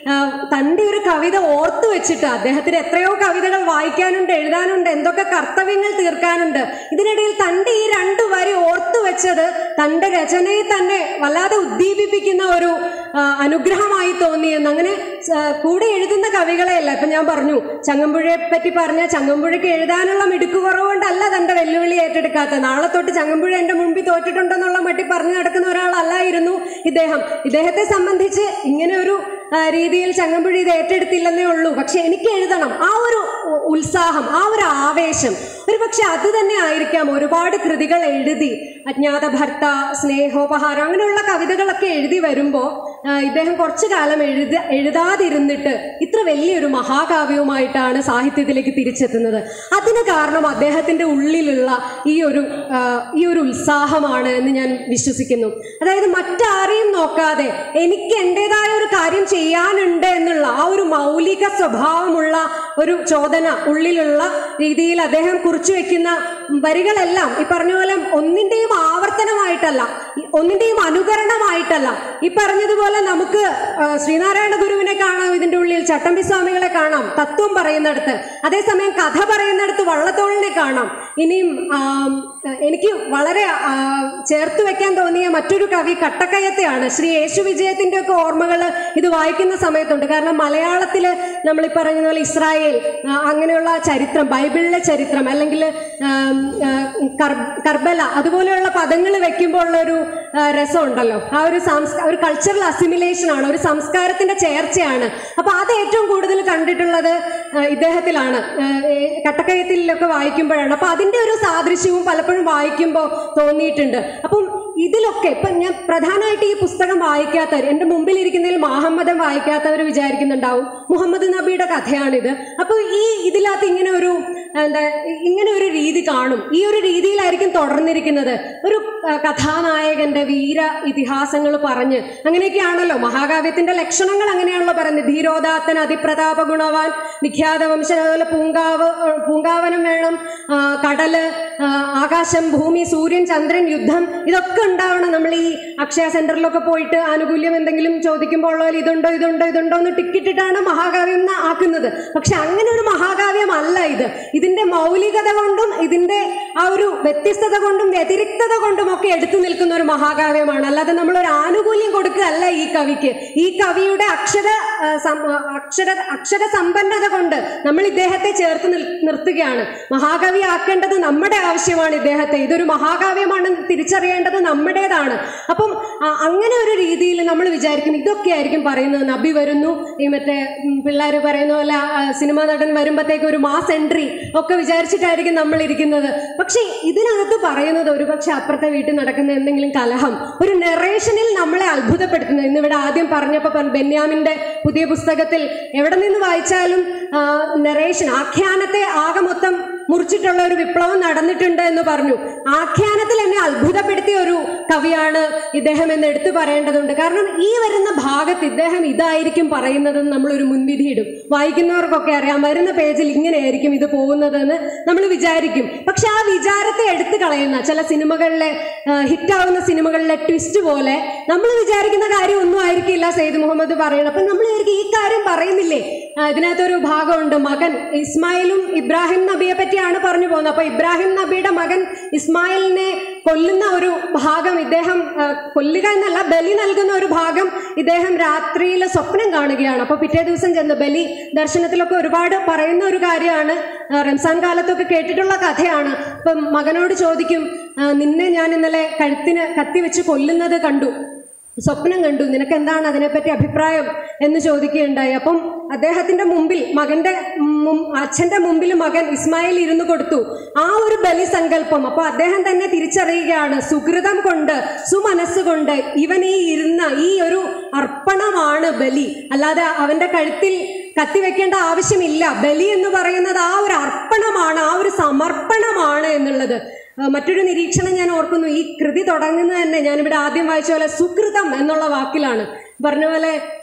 ആ, തൻ്റെ ഒരു കവിത ഓർത്തു വെച്ചിട്ട് അദ്ദേഹത്തിന് എത്രയോ കവിതകൾ വായിക്കാനുണ്ട് എഴുതാനുണ്ട് എന്തൊക്കെ കർത്തവ്യങ്ങൾ തീർക്കാനുണ്ട് ഇതിനിടയിൽ തൻ്റെ ഈ രണ്ടു വരി ഓർത്തു വെച്ചത് തൻ്റെ രചനയെ തന്നെ വല്ലാതെ ഉദ്ദീപിപ്പിക്കുന്ന ഒരു ആ, അനുഗ്രഹമായി തോന്നിയെന്ന് അങ്ങനെ ആ, കൂടെ എഴുതുന്ന കവികളെയല്ല ഇപ്പൊ ഞാൻ പറഞ്ഞു ചങ്ങമ്പുഴയെ പറ്റി പറഞ്ഞ ചങ്ങമ്പുഴയ്ക്ക് എഴുതാനുള്ള മിടുക്ക് കുറവുകൊണ്ടല്ല തന്റെ വെല്ലുവിളി ഏറ്റെടുക്കാത്തത് നാളെ തൊട്ട് ചങ്ങമ്പുഴ എന്റെ മുമ്പിൽ തോറ്റിട്ടുണ്ടെന്നുള്ള മട്ടി പറഞ്ഞു നടക്കുന്ന ഒരാളല്ലായിരുന്നു ഇദ്ദേഹം ഇദ്ദേഹത്തെ സംബന്ധിച്ച് ഇങ്ങനെ ഒരു ആ, രീതിയിൽ ചങ്ങമ്പുഴ ഇത് ഏറ്റെടുത്തില്ലെന്നേ ഉള്ളൂ പക്ഷെ എനിക്ക് എഴുതണം ആ ഒരു ഉ- ഉത്സാഹം ആ ഒരു ആവേശം ഒരു പക്ഷെ അത് തന്നെ ആയിരിക്കാം ഒരുപാട് കൃതികൾ എഴുതി അജ്ഞാത ഭർത്ത സ്നേഹോപഹാരം അങ്ങനെയുള്ള കവിതകളൊക്കെ എഴുതി വരുമ്പോൾ ഇദ്ദേഹം കുറച്ചു കാലം എഴുത എഴുതാതിരുന്നിട്ട് ഇത്ര വലിയൊരു മഹാകാവ്യവുമായിട്ടാണ് സാഹിത്യത്തിലേക്ക് തിരിച്ചെത്തുന്നത് അതിന് കാരണം അദ്ദേഹത്തിന്റെ ഉള്ളിലുള്ള ഈ ഒരു ആ, ഈ ഒരു ഉത്സാഹമാണ് എന്ന് ഞാൻ വിശ്വസിക്കുന്നു അതായത് മറ്റാരെയും നോക്കാതെ എനിക്ക് എൻ്റെതായ ഒരു കാര്യം ചെയ്യാനുണ്ട് എന്നുള്ള ആ ഒരു മൗലിക സ്വഭാവമുള്ള ഒരു ചോദന ഉള്ളിലുള്ള രീതിയിൽ അദ്ദേഹം കുറിച്ചു വെക്കുന്ന വരികളെല്ലാം ഈ പറഞ്ഞ പോലെ ഒന്നിന്റെയും ആവർത്തനമായിട്ടല്ല ഈ ഒന്നിന്റെയും അനുകരണമായിട്ടല്ല ഈ പറഞ്ഞതുപോലെ നമുക്ക് ആ, ശ്രീനാരായണ ഗുരുവിനെ കാണാം ഇതിന്റെ ഉള്ളിൽ ചട്ടമ്പി സ്വാമികളെ കാണാം തത്വം പറയുന്നിടത്ത് അതേസമയം കഥ പറയുന്നിടത്ത് വള്ളത്തോളിനെ കാണാം ഇനിയും ആം, എനിക്ക് വളരെ ആ, ചേർത്ത് വെക്കാൻ തോന്നിയ മറ്റൊരു കവി കട്ടക്കയത്തെയാണ് ശ്രീ യേശു വിജയത്തിന്റെ ഒക്കെ ഓർമ്മകൾ ഇത് വായിക്കുന്ന സമയത്തുണ്ട് കാരണം മലയാളത്തിൽ നമ്മൾ ഈ പറയുന്ന പോലെ ഇസ്രായേൽ ആ, അങ്ങനെയുള്ള ചരിത്രം ബൈബിളിലെ ചരിത്രം അല്ലെങ്കിൽ ആം, ആ, കർ- കർബല അതുപോലെയുള്ള പദങ്ങൾ വെക്കുമ്പോൾ ഉള്ളൊരു ആ, രസമുണ്ടല്ലോ ആ ഒരു സംസ്കാര ഒരു കൾച്ചറൽ അസിമിലേഷൻ ആണ് ഒരു സംസ്കാരത്തിന്റെ ചേർച്ചയാണ് അപ്പൊ അത് ഏറ്റവും കൂടുതൽ കണ്ടിട്ടുള്ളത് ആ, ഇദ്ദേഹത്തിലാണ് ആ, ഏ, കട്ടക്കയത്തിലൊക്കെ വായിക്കുമ്പോഴാണ് അപ്പൊ അതിന്റെ ഒരു സാദൃശ്യവും പലപ്പോഴും വായിക്കുമ്പോൾ തോന്നിയിട്ടുണ്ട് അപ്പം ഇതിലൊക്കെ ഇപ്പൊ ഞാൻ പ്രധാനമായിട്ട് ഈ പുസ്തകം വായിക്കാത്തവർ എൻ്റെ മുമ്പിൽ ഇരിക്കുന്നതിൽ മഹമ്മദം വായിക്കാത്തവർ വിചാരിക്കുന്നുണ്ടാവും മുഹമ്മദ് നബിയുടെ കഥയാണിത് അപ്പോൾ ഈ ഇതിനകത്ത് ഇങ്ങനെ ഒരു എന്താ ഇങ്ങനെ ഒരു രീതി കാണും ഈ ഒരു രീതിയിലായിരിക്കും തുടർന്നിരിക്കുന്നത് ഒരു ആ, കഥാനായകന്റെ വീര ഇതിഹാസങ്ങൾ പറഞ്ഞ് അങ്ങനെയൊക്കെയാണല്ലോ മഹാകാവ്യത്തിന്റെ ലക്ഷണങ്ങൾ അങ്ങനെയാണല്ലോ പറയുന്നത് ധീരോദാത്തൻ അതിപ്രതാപ ഗുണവാൻ വിഖ്യാത വംശം അതുപോലെ പൂങ്കാവ് പൂങ്കാവനം വേണം ആ, കടല് ആ, ആകാശം ഭൂമി സൂര്യൻ ചന്ദ്രൻ യുദ്ധം ഇതൊക്കെ ഉണ്ടാവണം നമ്മൾ ഈ അക്ഷയ സെന്ററിലൊക്കെ പോയിട്ട് ആനുകൂല്യം എന്തെങ്കിലും ചോദിക്കുമ്പോൾ ഉള്ള പോലെ ഇതുണ്ടോ ഇതുണ്ടോ ഇതുണ്ടോ എന്ന് ടിക്കറ്റിട്ടാണ് മഹാകാവ്യം എന്ന് ആക്കുന്നത് പക്ഷെ അങ്ങനെ ഒരു മഹാകാവ്യമല്ല ഇത് ഇതിന്റെ മൗലികത കൊണ്ടും ഇതിന്റെ ആ ഒരു വ്യത്യസ്തത കൊണ്ടും വ്യതിരിക്തത കൊണ്ടും ഒക്കെ എടുത്തു നിൽക്കുന്ന ഒരു മഹാകാവ്യമാണ് അല്ലാതെ നമ്മൾ ഒരു ആനുകൂല്യം കൊടുക്കുകയല്ല ഈ കവിക്ക് ഈ കവിയുടെ അക്ഷര ആ, സം- ആ, അക്ഷര അക്ഷര സമ്പന്നത കൊണ്ട് നമ്മൾ ഇദ്ദേഹത്തെ ചേർത്ത് നിൽ- നിർത്തുകയാണ് മഹാകവി ആക്കേണ്ടത് നമ്മുടെ ആവശ്യമാണ് ഇദ്ദേഹത്തെ ഇതൊരു മഹാകാവ്യമാണെന്ന് തിരിച്ചറിയേണ്ടത് നമ്മുടേതാണ് അപ്പം ആ, അങ്ങനെ ഒരു രീതിയിൽ നമ്മൾ വിചാരിക്കും ഇതൊക്കെ ആയിരിക്കും പറയുന്നത് നബി വരുന്നു ഈ മറ്റേ പിള്ളേർ പറയുന്ന പോലെ ആ, സിനിമാ നടൻ വരുമ്പോഴത്തേക്ക് ഒരു മാസ് എൻട്രി ഒക്കെ വിചാരിച്ചിട്ടായിരിക്കും നമ്മൾ ഇരിക്കുന്നത് പക്ഷേ ഇതിനകത്ത് പറയുന്നത് ഒരു പക്ഷെ അപ്പുറത്തെ വീട്ടിൽ നടക്കുന്ന എന്തെങ്കിലും കലഹം ഒരു നെറേഷനിൽ നമ്മളെ അത്ഭുതപ്പെടുത്തുന്നത് ഇന്നിവിടെ ആദ്യം പറഞ്ഞപ്പോൾ പറഞ്ഞു, ബെന്യാമിന്റെ പുതിയ പുസ്തകത്തിൽ എവിടെ നിന്ന് വായിച്ചാലും നെറേഷൻ ആഖ്യാനത്തെ ആകെ മൊത്തം മുറിച്ചിട്ടുള്ള ഒരു വിപ്ലവം നടന്നിട്ടുണ്ട് എന്ന് പറഞ്ഞു ആഖ്യാനത്തിൽ എന്നെ അത്ഭുതപ്പെടുത്തിയ ഒരു കവിയാണ് ഇദ്ദേഹം എന്ന് എടുത്തു പറയേണ്ടതുണ്ട് കാരണം ഈ വരുന്ന ഭാഗത്ത് ഇദ്ദേഹം ഇതായിരിക്കും പറയുന്നതെന്ന് നമ്മളൊരു മുൻവിധി ഇടും വായിക്കുന്നവർക്കൊക്കെ അറിയാം വരുന്ന പേജിൽ ഇങ്ങനെയായിരിക്കും ഇത് പോകുന്നതെന്ന് നമ്മൾ വിചാരിക്കും പക്ഷെ ആ വിചാരത്തെ എടുത്തു കളയുന്ന ചില സിനിമകളിലെ ആ, ഹിറ്റാവുന്ന സിനിമകളിലെ ട്വിസ്റ്റ് പോലെ നമ്മൾ വിചാരിക്കുന്ന കാര്യം ഒന്നും ആയിരിക്കില്ല സെയ്ദ് മുഹമ്മദ് പറയണം അപ്പൊ നമ്മൾ വിചാരിക്കും ഈ കാര്യം പറയുന്നില്ലേ ആ, ഇതിനകത്തൊരു ഭാഗമുണ്ട് മകൻ ഇസ്മായിലും ഇബ്രാഹിം നബിയെ പറ്റിയാണ് പറഞ്ഞു പോകുന്നത് അപ്പൊ ഇബ്രാഹിം നബിയുടെ മകൻ ഇസ്മായിലിനെ കൊല്ലുന്ന ഒരു ഭാഗം ഇദ്ദേഹം ആ, കൊല്ലുക എന്നല്ല ബലി നൽകുന്ന ഒരു ഭാഗം ഇദ്ദേഹം രാത്രിയിൽ സ്വപ്നം കാണുകയാണ് അപ്പൊ പിറ്റേ ദിവസം ചെന്ന് ബലി ദർശനത്തിലൊക്കെ ഒരുപാട് പറയുന്ന ഒരു കാര്യമാണ് ആ, റംസാൻ കാലത്തൊക്കെ കേട്ടിട്ടുള്ള കഥയാണ് അപ്പം മകനോട് ചോദിക്കും ആ, നിന്നെ ഞാൻ ഇന്നലെ കഴുത്തിന് കത്തി വെച്ച് കൊല്ലുന്നത് കണ്ടു സ്വപ്നം കണ്ടു നിനക്ക് എന്താണ് അതിനെപ്പറ്റി അഭിപ്രായം എന്ന് ചോദിക്കുകയുണ്ടായി അപ്പം അദ്ദേഹത്തിന്റെ മുമ്പിൽ മകന്റെ മും- അച്ഛന്റെ മുമ്പിൽ മകൻ ഇസ്മായിൽ ഇരുന്നു കൊടുത്തു ആ ഒരു ബലി സങ്കല്പം അപ്പൊ അദ്ദേഹം തന്നെ തിരിച്ചറിയുകയാണ് സുഹൃതം കൊണ്ട് സുമനസ്സുകൊണ്ട് ഇവൻ ഈ ഇരുന്ന ഈ ഒരു അർപ്പണമാണ് ബലി അല്ലാതെ അവന്റെ കഴുത്തിൽ കത്തിവെക്കേണ്ട ആവശ്യമില്ല ബലി എന്ന് പറയുന്നത് ആ ഒരു അർപ്പണമാണ് ആ ഒരു സമർപ്പണമാണ് എന്നുള്ളത് ആ, മറ്റൊരു നിരീക്ഷണം ഞാൻ ഓർക്കുന്നു ഈ കൃതി തുടങ്ങുന്നത് തന്നെ ഞാനിവിടെ ആദ്യം വായിച്ച പോലെ സുകൃതം എന്നുള്ള വാക്കിലാണ് പറഞ്ഞ പോലെ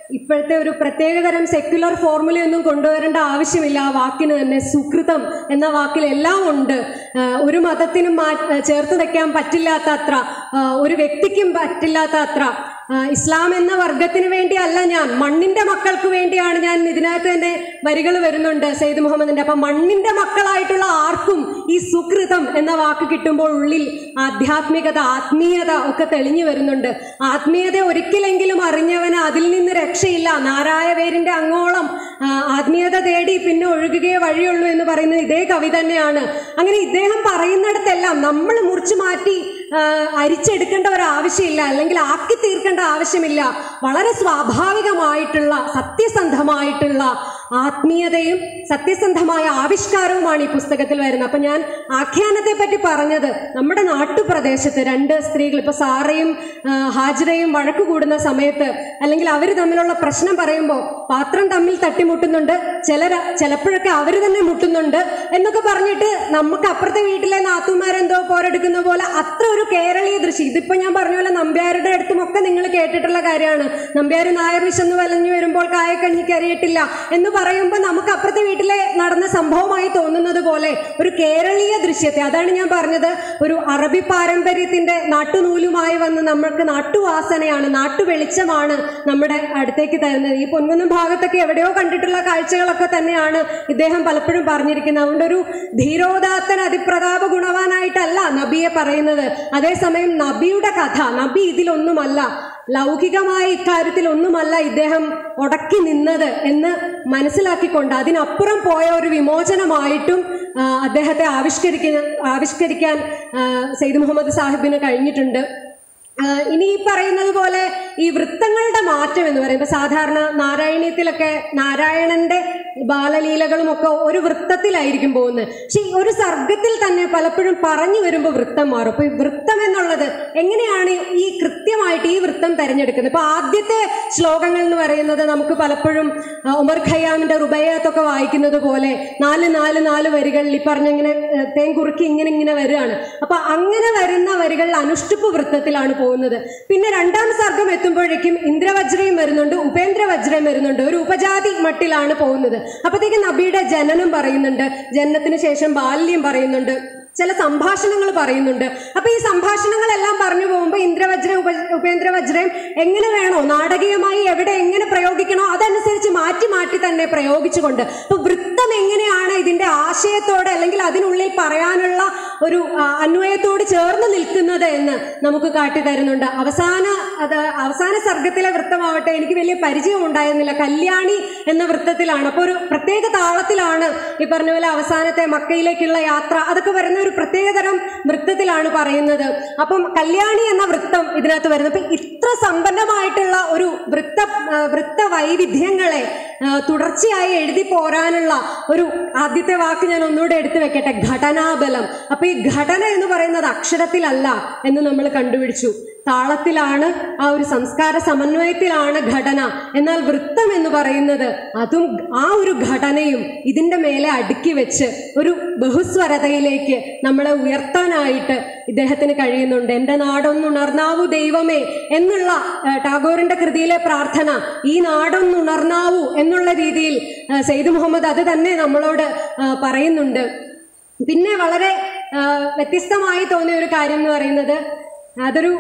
ഇപ്പോഴത്തെ ഒരു പ്രത്യേകതരം സെക്യുലർ ഫോർമുലയൊന്നും കൊണ്ടുവരേണ്ട ആവശ്യമില്ല ആ വാക്കിന് തന്നെ സുകൃതം എന്ന വാക്കിൽ എല്ലാം ഉണ്ട് ആ, ഒരു മതത്തിനും മാ ചേർത്ത് വെക്കാൻ പറ്റില്ലാത്ത അത്ര ആ, ഒരു വ്യക്തിക്കും പറ്റില്ലാത്ത അത്ര ആ, ഇസ്ലാം എന്ന വർഗത്തിന് വേണ്ടിയല്ല ഞാൻ മണ്ണിന്റെ മക്കൾക്ക് വേണ്ടിയാണ് ഞാൻ ഇതിനകത്ത് തന്നെ വരികൾ വരുന്നുണ്ട് സെയ്ദ് മുഹമ്മദിന്റെ അപ്പൊ മണ്ണിന്റെ മക്കളായിട്ടുള്ള ആർക്കും ഈ സുകൃതം എന്ന വാക്ക് കിട്ടുമ്പോൾ ഉള്ളിൽ ആധ്യാത്മികത ആത്മീയത ഒക്കെ തെളിഞ്ഞു വരുന്നുണ്ട് ആത്മീയത ഒരിക്കലെങ്കിലും അറിഞ്ഞവന് അതിൽ നിന്ന് രക്ഷയില്ല നാരായവേരിന്റെ അങ്ങോളം ആ, ആത്മീയത തേടി പിന്നെ ഒഴുകുകയേ വഴിയുള്ളൂ എന്ന് പറയുന്നത് ഇതേ കവി തന്നെയാണ് അങ്ങനെ ഇദ്ദേഹം പറയുന്നിടത്തെല്ലാം നമ്മൾ മുറിച്ചു മാറ്റി ആ, അരിച്ചെടുക്കേണ്ട ഒരു ആവശ്യമില്ല അല്ലെങ്കിൽ ആക്കി തീർക്കേണ്ട ആവശ്യമില്ല വളരെ സ്വാഭാവികമായിട്ടുള്ള സത്യസന്ധമായിട്ടുള്ള ആത്മീയതയും സത്യസന്ധമായ ആവിഷ്കാരവുമാണ് ഈ പുസ്തകത്തിൽ വരുന്നത് അപ്പൊ ഞാൻ ആഖ്യാനത്തെ പറ്റി പറഞ്ഞത് നമ്മുടെ നാട്ടുപ്രദേശത്ത് രണ്ട് സ്ത്രീകൾ ഇപ്പൊ സാറയും ആ, ഹാജിറയും വഴക്ക് കൂടുന്ന സമയത്ത് അല്ലെങ്കിൽ അവർ തമ്മിലുള്ള പ്രശ്നം പറയുമ്പോൾ പാത്രം തമ്മിൽ തട്ടിമുട്ടുന്നുണ്ട് ചിലർ ചിലപ്പോഴൊക്കെ അവർ തന്നെ മുട്ടുന്നുണ്ട് എന്നൊക്കെ പറഞ്ഞിട്ട് നമുക്ക് അപ്പുറത്തെ വീട്ടിലെ നാത്തുമാരെന്തോ പോരെടുക്കുന്ന പോലെ അത്ര ഒരു കേരളീയ ദൃശ്യം ഇതിപ്പോ ഞാൻ പറഞ്ഞ പോലെ നമ്പ്യാരുടെ അടുത്തും ഒക്കെ നിങ്ങൾ കേട്ടിട്ടുള്ള കാര്യമാണ് നമ്പ്യാർ നായർ വിശന്ന് വലഞ്ഞു വരുമ്പോൾ കായക്കഞ്ഞിക്ക് അറിയട്ടില്ല എന്ന് പറയുമ്പോൾ നമുക്ക് അപ്പുറത്തെ വീട്ടിലെ നടന്ന സംഭവമായി തോന്നുന്നത് പോലെ ഒരു കേരളീയ ദൃശ്യത്തെ അതാണ് ഞാൻ പറഞ്ഞത് ഒരു അറബി പാരമ്പര്യത്തിന്റെ നാട്ടുനൂലുമായി വന്ന് നമ്മൾക്ക് നാട്ടുവാസനയാണ് നാട്ടുവെളിച്ചമാണ് നമ്മുടെ അടുത്തേക്ക് തരുന്നത് ഈ പൊൻകുന്നം ഭാഗത്തൊക്കെ എവിടെയോ കണ്ടിട്ടുള്ള കാഴ്ചകളൊക്കെ തന്നെയാണ് ഇദ്ദേഹം പലപ്പോഴും പറഞ്ഞിരിക്കുന്നത് അതുകൊണ്ട് ഒരു ധീരോദാത്തൻ അതിപ്രതാപ ഗുണവാനായിട്ടല്ല നബിയെ പറയുന്നത് അതേസമയം നബിയുടെ കഥ നബി ഇതിലൊന്നുമല്ല ലൗകികമായ ഇക്കാര്യത്തിൽ ഒന്നുമല്ല ഇദ്ദേഹം ഉടക്കി നിന്നത് എന്ന് മനസ്സിലാക്കിക്കൊണ്ട് അതിനപ്പുറം പോയ ഒരു വിമോചനമായിട്ടും ആ, അദ്ദേഹത്തെ ആവിഷ്കരിക്കാൻ ആവിഷ്കരിക്കാൻ ആ, സെയ്ദ് മുഹമ്മദ് സാഹിബിന് കഴിഞ്ഞിട്ടുണ്ട് ആ, ഇനി ഈ പറയുന്നത് പോലെ ഈ വൃത്തങ്ങളുടെ മാറ്റം എന്ന് പറയുമ്പോൾ സാധാരണ നാരായണീയത്തിലൊക്കെ നാരായണന്റെ ബാലലീലകളും ഒക്കെ ഒരു വൃത്തത്തിലായിരിക്കും പോകുന്നത് പക്ഷെ ഈ ഒരു സർഗത്തിൽ തന്നെ പലപ്പോഴും പറഞ്ഞു വരുമ്പോൾ വൃത്തം മാറും അപ്പൊ ഈ വൃത്തം എന്നുള്ളത് എങ്ങനെയാണ് ഈ കൃത്യമായിട്ട് ഈ വൃത്തം തെരഞ്ഞെടുക്കുന്നത് ഇപ്പൊ ആദ്യത്തെ ശ്ലോകങ്ങൾ എന്ന് പറയുന്നത് നമുക്ക് പലപ്പോഴും ആ, ഉമർ ഖയ്യാമിന്റെ റുബയ്യാത്തൊക്കെ വായിക്കുന്നത് പോലെ നാല് നാല് നാല് വരികളിൽ ഈ പറഞ്ഞ ഇങ്ങനെ ഏ, തേൻ കുറുക്കി ഇങ്ങനെ ഇങ്ങനെ വരികയാണ് അപ്പൊ അങ്ങനെ വരുന്ന വരികൾ അനുഷ്ടുപ്പ് വൃത്തത്തിലാണ് പോകുന്നത് പിന്നെ രണ്ടാം സർഗം എത്തുമ്പോഴേക്കും ഇന്ദ്രവജ്രയും വരുന്നുണ്ട് ഉപേന്ദ്രവജ്രയും വരുന്നുണ്ട് ഒരു ഉപജാതി മട്ടിലാണ് പോകുന്നത് അപ്പോഴത്തേക്ക് നബിയുടെ ജനനം പറയുന്നുണ്ട് ജനനത്തിന് ശേഷം ബാല്യം പറയുന്നുണ്ട് ചില സംഭാഷണങ്ങൾ പറയുന്നുണ്ട് അപ്പൊ ഈ സംഭാഷണങ്ങളെല്ലാം പറഞ്ഞു പോകുമ്പോൾ ഇന്ദ്രവജ്ര ഉപ ഉപേന്ദ്രവജ്രയും എങ്ങനെ വേണോ നാടകീയമായി എവിടെ എങ്ങനെ പ്രയോഗിക്കണോ അതനുസരിച്ച് മാറ്റി മാറ്റി തന്നെ പ്രയോഗിച്ചുകൊണ്ട് അപ്പൊ വൃത്തം എങ്ങനെയാണ് ഇതിന്റെ ആശയത്തോടെ അല്ലെങ്കിൽ അതിനുള്ളിൽ പറയാനുള്ള ഒരു ആ, അന്വയത്തോട് ചേർന്ന് നിൽക്കുന്നത് എന്ന് നമുക്ക് കാട്ടി തരുന്നുണ്ട് അവസാന അത് അവസാന സർഗത്തിലെ വൃത്തമാവട്ടെ എനിക്ക് വലിയ പരിചയം ഉണ്ടായിരുന്നില്ല കല്യാണി എന്ന വൃത്തത്തിലാണ് അപ്പോൾ ഒരു പ്രത്യേക താളത്തിലാണ് ഈ പറഞ്ഞ പോലെ അവസാനത്തെ മക്കയിലേക്കുള്ള യാത്ര അതൊക്കെ വരുന്ന ഒരു പ്രത്യേകതരം വൃത്തത്തിലാണ് പറയുന്നത് അപ്പം കല്യാണി എന്ന വൃത്തം ഇതിനകത്ത് വരുന്നത് അപ്പൊ ഇത്ര സമ്പന്നമായിട്ടുള്ള ഒരു വൃത്ത ആ, വൃത്ത വൈവിധ്യങ്ങളെ ആ, തുടർച്ചയായി എഴുതി പോരാനുള്ള ഒരു ആദ്യത്തെ വാക്ക് ഞാൻ ഒന്നുകൂടെ എടുത്തു വെക്കട്ടെ ഘടനാബലം അപ്പൊ ഈ ഘടന എന്ന് പറയുന്നത് അക്ഷരത്തിലല്ല എന്ന് നമ്മൾ കണ്ടുപിടിച്ചു താളത്തിലാണ് ആ ഒരു സംസ്കാര സമന്വയത്തിലാണ് ഘടന എന്നാൽ വൃത്തം എന്ന് പറയുന്നത് അതും ആ ഒരു ഘടനയും ഇതിന്റെ മേലെ അടുക്കി വെച്ച് ഒരു ബഹുസ്വരതയിലേക്ക് നമ്മളെ ഉയർത്താനായിട്ട് ഇദ്ദേഹത്തിന് കഴിയുന്നുണ്ട് എൻ്റെ നാടൊന്നുണർന്നാവൂ ദൈവമേ എന്നുള്ള ആ, ടാഗോറിന്റെ കൃതിയിലെ പ്രാർത്ഥന ഈ നാടൊന്നുണർന്നാവൂ എന്നുള്ള രീതിയിൽ ആ, സെയ്ദ് മുഹമ്മദ് അത് തന്നെ നമ്മളോട് ആ, പറയുന്നുണ്ട് പിന്നെ വളരെ ആ, വ്യത്യസ്തമായി തോന്നിയ ഒരു കാര്യം എന്ന് പറയുന്നത് അതൊരു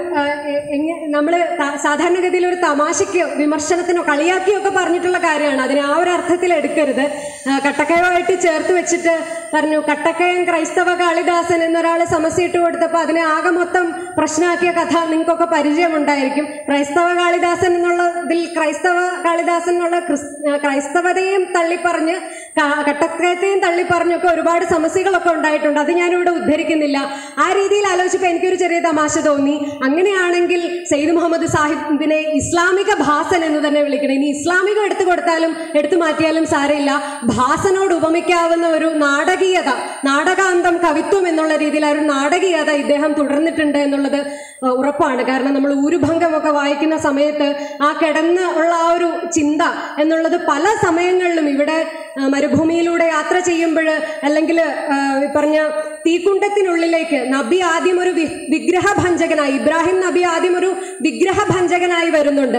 നമ്മൾ സാധാരണഗതിയിൽ ഒരു തമാശയ്ക്കോ വിമർശനത്തിനോ കളിയാക്കിയോ ഒക്കെ പറഞ്ഞിട്ടുള്ള കാര്യമാണ് അതിനെ ആ ഒരു അർത്ഥത്തിൽ എടുക്കരുത് ആ, കട്ടക്കയമായിട്ട് ചേർത്ത് വെച്ചിട്ട് പറഞ്ഞു കട്ടക്കയം ക്രൈസ്തവ കാളിദാസൻ എന്നൊരാൾ സമസ്യ ഇട്ട് കൊടുത്തപ്പോൾ അതിനെ ആകെ മൊത്തം പ്രശ്നമാക്കിയ കഥ നിങ്ങൾക്കൊക്കെ പരിചയമുണ്ടായിരിക്കും ക്രൈസ്തവ കാളിദാസൻ എന്നുള്ളതിൽ ക്രൈസ്തവ കാളിദാസൻ എന്നുള്ള ക്രിസ് ആ, ക്രൈസ്തവതയും തള്ളിപ്പറഞ്ഞ് ക- കട്ടക്കയത്തെയും തള്ളിപ്പറഞ്ഞൊക്കെ ഒരുപാട് സമസ്യകളൊക്കെ ഉണ്ടായിട്ടുണ്ട് അത് ഞാനിവിടെ ഉദ്ധരിക്കുന്നില്ല ആ രീതിയിൽ ആലോചിച്ചപ്പോൾ എനിക്കൊരു ചെറിയ തമാശ തോന്നി അങ്ങനെയാണെങ്കിൽ സെയ്ദ് മുഹമ്മദ് സാഹിബിനെ ഇസ്ലാമിക ഭാസൻ എന്ന് തന്നെ വിളിക്കണം ഇനി ഇസ്ലാമികം എടുത്തു കൊടുത്താലും എടുത്തു മാറ്റിയാലും സാരമില്ല ഭാസനോട് ഉപമിക്കാവുന്ന ഒരു നാടകീയത നാടകാന്തം കവിത്വം എന്നുള്ള രീതിയിൽ ആ ഒരു നാടകീയത ഇദ്ദേഹം തുടർന്നിട്ടുണ്ട് എന്നുള്ളത് ആ, ഉറപ്പാണ് കാരണം നമ്മൾ ഊരുഭംഗമൊക്കെ വായിക്കുന്ന സമയത്ത് ആ കിടന്ന് ഉള്ള ആ ഒരു ചിന്ത എന്നുള്ളത് പല സമയങ്ങളിലും ഇവിടെ ആ, മരുഭൂമിയിലൂടെ യാത്ര ചെയ്യുമ്പോൾ അല്ലെങ്കിൽ ഈ പറഞ്ഞ തീക്കുണ്ടത്തിനുള്ളിലേക്ക് നബി ആദ്യം ഒരു വി- വിഗ്രഹഭഞ്ജകനായി ഇബ്രാഹിം നബി ആദ്യം ഒരു വിഗ്രഹഭഞ്ജകനായി വരുന്നുണ്ട്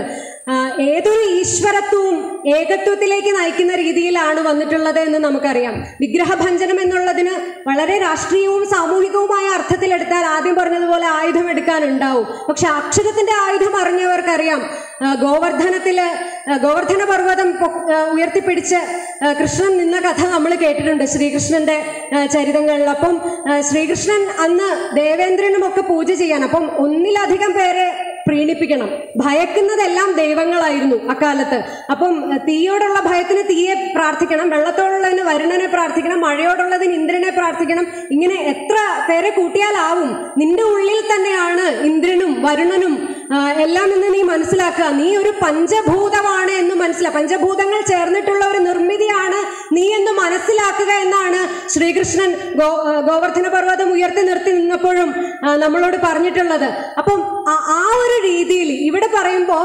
ആ, ഏതൊരു ഈശ്വരത്വവും ഏകത്വത്തിലേക്ക് നയിക്കുന്ന രീതിയിലാണ് വന്നിട്ടുള്ളത് എന്ന് നമുക്കറിയാം വിഗ്രഹഭഞ്ജനം എന്നുള്ളതിന് വളരെ രാഷ്ട്രീയവും സാമൂഹികവുമായ അർത്ഥത്തിലെടുത്താൽ ആദ്യം പറഞ്ഞതുപോലെ ആയുധം എടുക്കാനുണ്ടാവും പക്ഷെ അക്ഷരത്തിന്റെ ആയുധം അറിഞ്ഞവർക്കറിയാം ആ, ഗോവർദ്ധനത്തില് ആ, ഗോവർദ്ധന പർവ്വതം പൊ- ആ, ഉയർത്തിപ്പിടിച്ച് ആ, കൃഷ്ണൻ നിന്ന കഥ നമ്മൾ കേട്ടിട്ടുണ്ട് ശ്രീകൃഷ്ണന്റെ ആ, ചരിതങ്ങളിൽ അപ്പം ആ, ശ്രീകൃഷ്ണൻ അന്ന് ദേവേന്ദ്രനും ഒക്കെ പൂജ ചെയ്യാൻ അപ്പം ഒന്നിലധികം പേരെ പ്രീണിപ്പിക്കണം ഭയക്കുന്നതെല്ലാം ദൈവങ്ങളായിരുന്നു അക്കാലത്ത് അപ്പം അഹ് തീയോടുള്ള ഭയത്തിന് തീയെ പ്രാർത്ഥിക്കണം വെള്ളത്തോടുള്ളതിന് വരുണനെ പ്രാർത്ഥിക്കണം മഴയോടുള്ളതിന് ഇന്ദ്രനെ പ്രാർത്ഥിക്കണം ഇങ്ങനെ എത്ര പേരെ കൂട്ടിയാലാവും നിന്റെ ഉള്ളിൽ തന്നെയാണ് ഇന്ദ്രനും വരുണനും ആ, എല്ലാം എന്ന് നീ മനസ്സിലാക്കുക നീ ഒരു പഞ്ചഭൂതമാണ് എന്ന് മനസ്സിലാക്കുക പഞ്ചഭൂതങ്ങൾ ചേർന്നിട്ടുള്ള ഒരു നിർമ്മിതിയാണ് നീ എന്ന് മനസ്സിലാക്കുക എന്നാണ് ശ്രീകൃഷ്ണൻ ഗോ ആ, ഗോവർദ്ധന പർവ്വതം ഉയർത്തി നിർത്തി നിന്നപ്പോഴും ആ, നമ്മളോട് പറഞ്ഞിട്ടുള്ളത് അപ്പം ആ- ആ ഒരു രീതിയിൽ ഇവിടെ പറയുമ്പോൾ